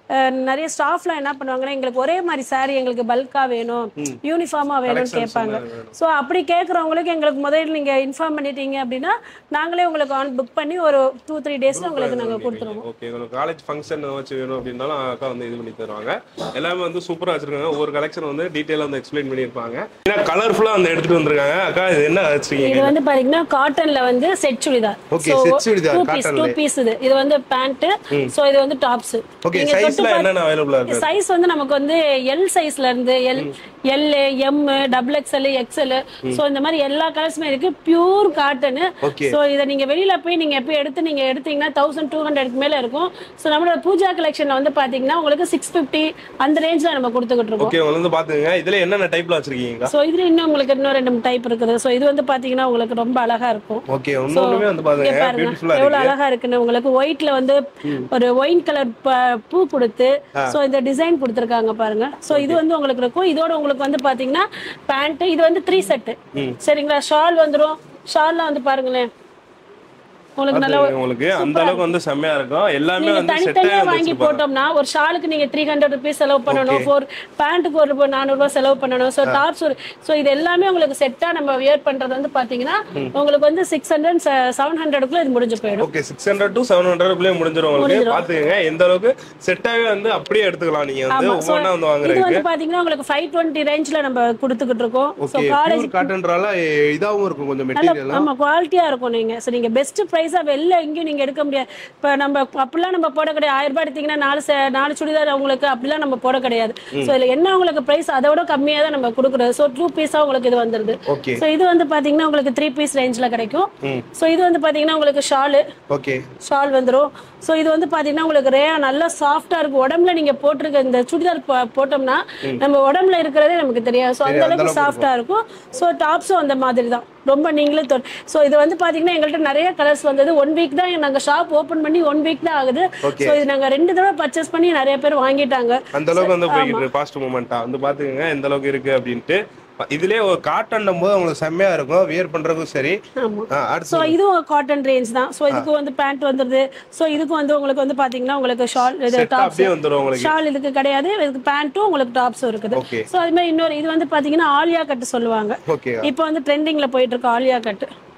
[SPEAKER 1] நிறைய ஸ்டாஃப்லாம் என்ன பண்ணுவாங்கன்னா எங்களுக்கு ஒரே மாதிரி saree எங்களுக்கு பல்கா வேணும் யூனிஃபார்மா வேணும்னு கேட்பாங்க ஸோ அப்படி கேட்குறவங்களுக்கு எங்களுக்கு முதல்ல நீங்க இன்ஃபார்ம் பண்ணிட்டீங்க அப்படின்னா நாங்களே உங்களுக்கு ஆன் புக் பண்ணி ஒரு டூ த்ரீ டேஸ்ல உங்களுக்கு நாங்க கொடுத்துருவோம்
[SPEAKER 2] ஓகே உங்களுக்கு காலேஜ் ஃபங்க்ஷன் வச்சு வேணும் அப்படின்னாலும் அக்கா வந்து இது பண்ணி தருவாங்க எல்லாமே வந்து சூப்பரா வச்சிருக்காங்க ஒவ்வொரு கலெக்ஷன் வந்து டீட்டெயிலாக வந்து எக்ஸ்பிளைன் பண்ணியிருப்பாங்க ஏன்னா கலர்ஃபுல்லா வந்து எடுத்துட்டு வந்திருக்காங்க அக்கா இது என்ன வச்சிருக்கீங்க
[SPEAKER 1] இது வந்து பாத்தீங்கன்னா காட்டன்ல வந்து set churidar
[SPEAKER 2] Okay, set churidar,
[SPEAKER 1] two piece
[SPEAKER 2] cottonல.
[SPEAKER 1] டூ பீஸ் இது இது வந்து பேண்ட் சோ இது வந்து டாப்ஸ்
[SPEAKER 2] ஓகே சைஸ்ல என்னென்ன அவைலபிளா இருக்கு
[SPEAKER 1] சைஸ் வந்து நமக்கு வந்து எல் சைஸ்ல இருந்து L L M double XL XL so இந்த மாதிரி எல்லா கலர்ஸுமே இருக்கு பியூர் காட்டன்
[SPEAKER 2] Okay.
[SPEAKER 1] சோ இதை நீங்க வெளியில போய் நீங்க எப்போ எடுத்து நீங்க எடுத்தீங்கன்னா தௌசண்ட் டூ ஹண்ட்ரட்க்கு மேல இருக்கும் சோ நம்மளோட பூஜா கலெக்ஷன்ல வந்து பாத்தீங்கன்னா உங்களுக்கு சிக்ஸ் பிப்டி அந்த ரேஞ்ச்ல நம்ம கொடுத்துக்கிட்டு இருக்கோம்
[SPEAKER 2] ஓகே உங்களுக்கு வந்து பாத்துங்க இதுல என்னென்ன டைப்ல வச்சிருக்கீங்க
[SPEAKER 1] சோ இதுல இன்னும் உங்களுக்கு இன்னும் ரெண்டு டைப் இருக்குது சோ இது வந்து பாத்தீங்கன்னா உங்களுக்கு ரொம்ப அழகா இருக்கும்
[SPEAKER 2] ஓகே இன்னொன்றுமே வந்து
[SPEAKER 1] இங்க
[SPEAKER 2] பாருங்க
[SPEAKER 1] பாருங்க
[SPEAKER 2] பியூட்டிஃபுல்லா
[SPEAKER 1] எவ்வளவு
[SPEAKER 2] இருக்கு
[SPEAKER 1] அழகா இருக்குன்னு உங்களுக்கு ஒயிட்ல வந்து ஒரு ஒயின் கலர் பூ கொடுத்து சோ இந்த டிசைன் கொடுத்துருக்காங்க பாருங்க சோ இது வந்து உங்களுக்கு இருக்கும் இதோட உங்களுக்கு வந்து பாத்தீங்கன்னா பேண்ட் இது வந்து த்ரீ செட் சரிங்களா ஷால் வந்துரும் ஷால்லாம் வந்து பாருங்களேன் உங்களுக்கு நல்லா
[SPEAKER 2] பாத்துங்க, உங்களுக்கு அந்த அளவுக்கு வந்து செம்மையா இருக்கும் எல்லாமே
[SPEAKER 1] நீங்க
[SPEAKER 2] வந்து செட்டே
[SPEAKER 1] தனித்தனியா
[SPEAKER 2] வந்து
[SPEAKER 1] வாங்கி
[SPEAKER 2] வச்சிருப்பாங்க
[SPEAKER 1] போட்டோம்னா ஒரு ஷாலுக்கு நீங்க த்ரீ ஹண்ட்ரட் ருபீஸ் செலவு பண்ணணும் ஃபோர் பேண்ட்டுக்கு ஒரு ரூபாய் நானூறு ரூபாய் செலவு பண்ணணும் ஸோ டாப்ஸ் ஒரு ஸோ இது எல்லாமே உங்களுக்கு செட்டா நம்ம வியர் பண்றது வந்து பாத்தீங்கன்னா உங்களுக்கு வந்து சிக்ஸ் ஹண்ட்ரட் செவன் ஹண்ட்ரட்குள்ள இது முடிஞ்சு போயிடும்
[SPEAKER 2] okay six hundred to seven ஹண்ட்ரட்குள்ளே முடிஞ்சிடும் உங்களுக்கு பாத்துக்கங்க எந்த அளவுக்கு செட்டாவே வந்து அப்படியே எடுத்துக்கலாம் நீங்க வந்து
[SPEAKER 1] ஆமா, so
[SPEAKER 2] ஒவ்வொன்றா வந்து
[SPEAKER 1] இது
[SPEAKER 2] வாங்குறதுக்கு
[SPEAKER 1] வந்து பாத்தீங்கன்னா உங்களுக்கு ஃபைவ் டுவெண்ட்டி ரேஞ்ச்ல நம்ம கொடுத்துக்கிட்டு இருக்கோம் ஸோ
[SPEAKER 2] ஓகே
[SPEAKER 1] காலேஜ்
[SPEAKER 2] பியூர் காட்டன்றால இதாவும் இருக்கும் கொஞ்சம்
[SPEAKER 1] நல்ல
[SPEAKER 2] மெட்டீரியல்
[SPEAKER 1] ஆமா குவாலிட்டியா இருக்கும் நீங்க ஸோ நீங்க பெஸ்ட் ப்ரைஸா வெளில எங்கேயும் நீங்க எடுக்க முடியாது இப்ப நம்ம அப்படிலாம் நம்ம போட கிடையாது ஆயிரம் ரூபாய் எடுத்தீங்கன்னா நாலு se- நாலு சுடிதார் உங்களுக்கு அப்படிலாம் நம்ம போட கிடையாது ஸோ இதுல என்ன உங்களுக்கு பிரைஸ் அதை விட கம்மியா தான் நம்ம கொடுக்குறது ஸோ டூ பீஸா உங்களுக்கு இது வந்துருது
[SPEAKER 2] ஓகே
[SPEAKER 1] ஸோ இது வந்து பாத்தீங்கன்னா உங்களுக்கு த்ரீ பீஸ் ரேஞ்ச்ல கிடைக்கும்
[SPEAKER 2] ம்.
[SPEAKER 1] ஸோ இது வந்து பாத்தீங்கன்னா உங்களுக்கு ஷாலு
[SPEAKER 2] ஓகே
[SPEAKER 1] ஷால் வந்துரும் ஸோ இது வந்து பாத்தீங்கன்னா உங்களுக்கு ரேயா நல்லா சாஃப்டா இருக்கும் உடம்புல நீங்க போட்டிருக்க இந்த சுடிதார் போ- போட்டோம்னா நம்ம உடம்புல இருக்கிறதே நமக்கு தெரியாது ஸோ அந்த அளவுக்கு சாஃப்டா இருக்கும் ஸோ டாப்ஸும் அந்த மாதிரி தான் ரொம்ப நீங்களே ஸோ இது வந்து பாத்தீங்கன்னா எங்கள்கிட்ட நிறைய கலர்ஸ் வந்தது ஒன் வீக் தான் நாங்க ஷாப் ஓபன் பண்ணி ஒன் வீக் தான் ஆகுது
[SPEAKER 2] Okay.
[SPEAKER 1] ஸோ இது நாங்க ரெண்டு தடவை பர்ச்சேஸ் பண்ணி நிறைய பேர் வாங்கிட்டாங்க
[SPEAKER 2] அந்த அளவுக்கு வந்து போய்கிட்டு ஃபாஸ்ட் மூமெண்டா வந்து பாத்துக்கங்க எந்த அளவுக்கு இருக்கு அப்படின்ட்டு இதுலயே ஒரு காட்டன் போது உங்களுக்கு செம்மையா இருக்கும் வியர் பண்றதுக்கும் சரி
[SPEAKER 1] ஆமா
[SPEAKER 2] ஆ, அடுத்து
[SPEAKER 1] ஸோ இதுவும் காட்டன் ரேஞ்ச் தான் ஸோ இதுக்கு வந்து பேண்ட் வந்துருது ஸோ இதுக்கு வந்து உங்களுக்கு வந்து பாத்தீங்கன்னா உங்களுக்கு ஷால் இது
[SPEAKER 2] செட்
[SPEAKER 1] டாப்ஸ்
[SPEAKER 2] அப்படியே வந்துரும் உங்களுக்கு
[SPEAKER 1] ஷால் இதுக்கு கிடையாது இதுக்கு பேண்ட்டும் உங்களுக்கு டாப்ஸும் இருக்குது
[SPEAKER 2] ஓகே
[SPEAKER 1] ஸோ அது மாதிரி இன்னொரு இது வந்து பாத்தீங்கன்னா ஆலியா கட்டு சொல்லுவாங்க
[SPEAKER 2] ஓகே
[SPEAKER 1] இப்போ வந்து ட்ரெண்டிங்ல போயிட்டு இருக்கு ஆலியா கட்டு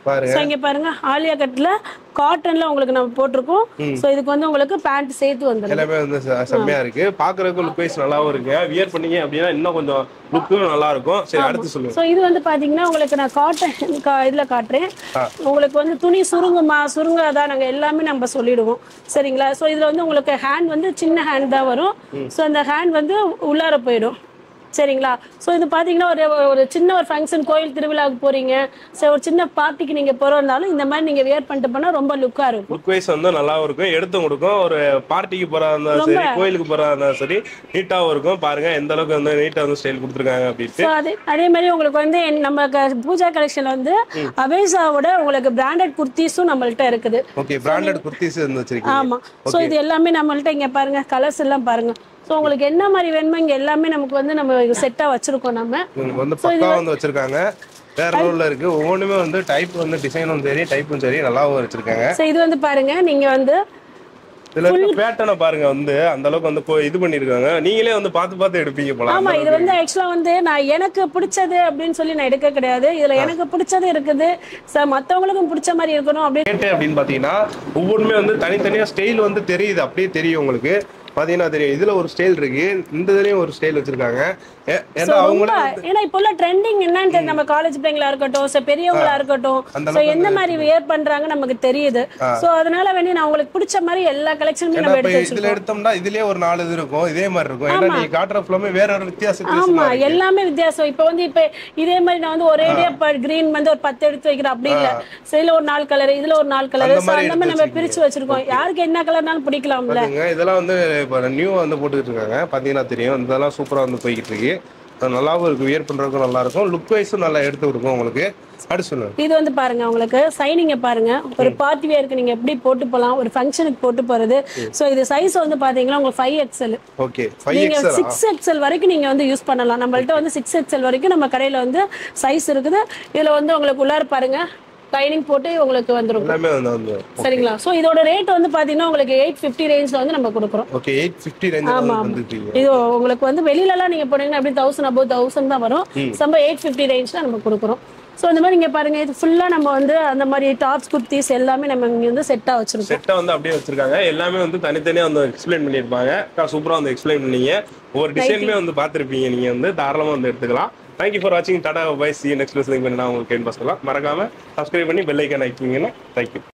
[SPEAKER 2] பாருங்க
[SPEAKER 1] ஸோ இங்க பாருங்க ஆலியா கட்ல காட்டன்ல உங்களுக்கு நம்ம போட்டிருக்கோம் ஸோ இதுக்கு வந்து உங்களுக்கு பேண்ட் சேர்த்து வந்துடும்
[SPEAKER 2] எல்லாமே வந்து செ- செம்மையா இருக்கு பாக்குறதுக்கு லுக் வைஸ் நல்லாவும் இருக்கு வியர் பண்ணீங்க அப்படின்னா இன்னும் கொஞ்சம் லுக்கும் நல்லா இருக்கும் சரி அடுத்து சொல்லுங்க
[SPEAKER 1] ஸோ இது வந்து பாத்தீங்கன்னா உங்களுக்கு நான் காட்டன் இதுல காட்டுறேன் உங்களுக்கு வந்து துணி சுருங்குமா சுருங்காதா நாங்க எல்லாமே நம்ம சொல்லிடுவோம் சரிங்களா ஸோ இதுல வந்து உங்களுக்கு ஹேண்ட் வந்து சின்ன ஹேண்ட் தான் வரும் ஸோ அந்த ஹேண்ட் வந்து உள்ளார போயிடும் சரிங்களா ஸோ இது பார்த்தீங்கன்னா ஒரு ஒரு சின்ன ஒரு ஃபங்க்ஷன் கோயில் திருவிழாவுக்கு போறீங்க சரி ஒரு சின்ன பார்ட்டிக்கு நீங்க போறதுனாலும் இந்த மாதிரி நீங்க வியர் பண்ணிட்டு போனா ரொம்ப லுக்கா இருக்கும்
[SPEAKER 2] லுக் வைஸ் வந்து நல்லாவும் இருக்கும் எடுத்தும் கொடுக்கும் ஒரு பார்ட்டிக்கு போறதா இருந்தாலும் சரி கோயிலுக்கு போறதா இருந்தாலும் சரி நீட்டாவும் இருக்கும் பாருங்க எந்த அளவுக்கு வந்து நீட்டா வந்து ஸ்டைல் கொடுத்துருக்காங்க அப்படின்ட்டு
[SPEAKER 1] ஸோ அதே அதே மாதிரி உங்களுக்கு வந்து என்- நம்ம க- பூஜா கலெக்ஷன் வந்து அவேசாவோட உங்களுக்கு பிராண்டட் குர்த்திஸும் நம்மள்ட்ட இருக்குது
[SPEAKER 2] ஓகே பிராண்டட் குர்த்திஸ் வந்து வச்சிருக்கீங்க
[SPEAKER 1] ஆமா ஸோ இது எல்லாமே நம்மள்ட்ட இங்க பாருங்க கலர்ஸ் எல்லாம் பாருங்க ஸோ உங்களுக்கு என்ன மாதிரி வேணுமோ இங்க எல்லாமே நமக்கு வந்து நம்ம செட்டா வச்சிருக்கோம் நம்ம
[SPEAKER 2] உங்களுக்கு வந்து பக்கா வந்து வச்சிருக்காங்க வேற லெவல்ல இருக்கு ஒவ்வொன்றுமே வந்து டைப் வந்து டிசைனும் சரி டைப்பும் சரி நல்லாவும் வச்சிருக்காங்க
[SPEAKER 1] ஸோ இது வந்து பாருங்க நீங்க வந்து
[SPEAKER 2] இதுல இருக்க பேட்டர்னை பாருங்க வந்து அந்த அளவுக்கு வந்து கொ- இது பண்ணிருக்காங்க நீங்களே வந்து பார்த்து பார்த்து எடுப்பீங்க போல
[SPEAKER 1] ஆமா இது வந்து ஆக்சுவலா வந்து நான் எனக்கு பிடிச்சது அப்படின்னு சொல்லி நான் எடுக்க கிடையாது இதுல எனக்கு பிடிச்சது இருக்குது சார் மத்தவங்களுக்கும் பிடிச்ச மாதிரி இருக்கணும் அப்படின்னு
[SPEAKER 2] ரேட்டு அப்படின்னு பாத்தீங்கன்னா ஒவ்வொன்றுமே வந்து தனித்தனியா ஸ்டைல் வந்து தெரியுது அப்படியே தெரியும் உங்களுக்கு பாத்தீங்கன்னா தெரியும் இதுல ஒரு ஸ்டைல் இருக்கு இந்த இதுலயும் ஒரு ஸ்டைல் வச்சிருக்காங்க ஏ- ஏன்னா
[SPEAKER 1] So,
[SPEAKER 2] அவங்களே
[SPEAKER 1] ரொம்ப ஏன்னா இப்போ உள்ள ட்ரெண்டிங் என்னன்னு தெரியும் நம்ம காலேஜ் பிள்ளைங்களா இருக்கட்டும் சோ பெரியவங்களா இருக்கட்டும்
[SPEAKER 2] அந்த
[SPEAKER 1] சோ எந்த மாதிரி வியர் பண்றாங்க நமக்கு தெரியுது சோ அதனால வேண்டி நான் உங்களுக்கு பிடிச்ச மாதிரி எல்லா கலெக்ஷனுமே
[SPEAKER 2] ஏன்னா
[SPEAKER 1] நம்ம
[SPEAKER 2] இப்ப
[SPEAKER 1] எடுத்து
[SPEAKER 2] இதுல
[SPEAKER 1] வச்சிருக்கோம்
[SPEAKER 2] எடுத்தோம்னா இதுலயே ஒரு நாலு இது இருக்கும் இதே மாதிரி இருக்கும் ஏன்னா நீங்க காட்டுற ஃபுல்லாமே வேற ஒரு வித்தியாச வித்தியாசமா
[SPEAKER 1] ஆமா
[SPEAKER 2] இருக்கு.
[SPEAKER 1] எல்லாமே வித்தியாசம் இப்போ வந்து இப்ப இதே மாதிரி நான் வந்து ஒரேடியா கிரீன் வந்து ஒரு பத்து எடுத்து வைக்கிறேன் அப்படி இல்ல So, இதுல ஒரு நாலு கலர் இதுல ஒரு நாலு கலர்
[SPEAKER 2] அந்த
[SPEAKER 1] சோ
[SPEAKER 2] மாதிரி
[SPEAKER 1] அந்த மாதிரி
[SPEAKER 2] எடுத்து
[SPEAKER 1] நம்ம பிரிச்சு வச்சிருக்கோம் யாருக்கு என்ன கலர்னாலும் பிடிக்கலாம்ல
[SPEAKER 2] பாத்தீங்க இதெல்லாம் வந்து இப்போ நியூவா வந்து போட்டுக்கிட்டு இருக்காங்க பாத்தீங்கன்னா தெரியும் இதெல்லாம் சூப்பரா வந்து போய்கிட்டு இருக்கு அது நல்லாவும் இருக்கு வியர் பண்றதுக்கும் நல்லா இருக்கும் லுக் வைஸும் நல்லா எடுத்து கொடுக்கும் உங்களுக்கு அடுத்து சொல்லுங்க
[SPEAKER 1] இது வந்து பாருங்க உங்களுக்கு சைனிங்க பாருங்க ஒரு பார்ட்டி வேருக்கு நீங்க எப்படி போட்டு போலாம் ஒரு ஃபங்க்ஷனுக்கு போட்டு போறது சோ இது சைஸ் வந்து பாத்தீங்கன்னா உங்களுக்கு ஃபைவ் எக்ஸ்எல்
[SPEAKER 2] ஓகே ஃபைவ்
[SPEAKER 1] நீங்க
[SPEAKER 2] எக்ஸல்
[SPEAKER 1] சிக்ஸ் எக்ஸ்எல் வரைக்கும் நீங்க வந்து யூஸ் பண்ணலாம் நம்மள்ட்ட வந்து சிக்ஸ் எக்ஸ்எல் வரைக்கும் நம்ம கடையில வந்து சைஸ் இருக்குது இதுல வந்து உங்களுக்கு உள்ளார பாருங்க லைனிங் போட்டு உங்களுக்கு வந்துரும்
[SPEAKER 2] எல்லாமே வந்து வந்து
[SPEAKER 1] சரிங்களா சோ இதோட ரேட் வந்து பாத்தீங்கன்னா உங்களுக்கு எயிட் ஃபிஃப்டி ரேஞ்ச்ல வந்து நம்ம கொடுக்குறோம்
[SPEAKER 2] ஓகே எயிட் ஃபிஃப்டி ரேஞ்ச்
[SPEAKER 1] ஆமா.
[SPEAKER 2] வந்துருக்கீங்க
[SPEAKER 1] இது உங்களுக்கு வந்து வெளியில எல்லாம் நீங்க போனீங்கன்னா அப்படி தௌசண்ட் அபோவ் தௌசண்ட் தான் வரும் நம்ம எயிட் ஃபிஃப்டி ரேஞ்ச்ல நம்ம கொடுக்குறோம் ஸோ இந்த மாதிரி இங்க பாருங்க இது ஃபுல்லா நம்ம வந்து அந்த மாதிரி டாப்ஸ் குர்த்திஸ் எல்லாமே நம்ம இங்க வந்து செட்டா வச்சிருக்கோம்
[SPEAKER 2] செட்டை வந்து அப்படியே வச்சிருக்காங்க எல்லாமே வந்து தனித்தனியா வந்து எக்ஸ்பிளைன் பண்ணியிருப்பாங்க சூப்பரா வந்து எக்ஸ்பிளைன் பண்ணீங்க ஒவ்வொரு டிசைனுமே வந்து பார்த்திருப்பீங்க நீங்க வந்து தாராளமா வந்து எடுத்துக்கலாம் தேங்க்யூ ஃபார் வாட்சிங் டாடா பை சி நெக்ஸ்ட் லிங்க் பண்ணி நான் உங்களுக்கு கேன் பஸ்லாம் மறக்காம சப்ஸ்கிரைப் பண்ணி பெல் ஐக்கன் ஆக்கிங்கன்னா தேங்க்யூ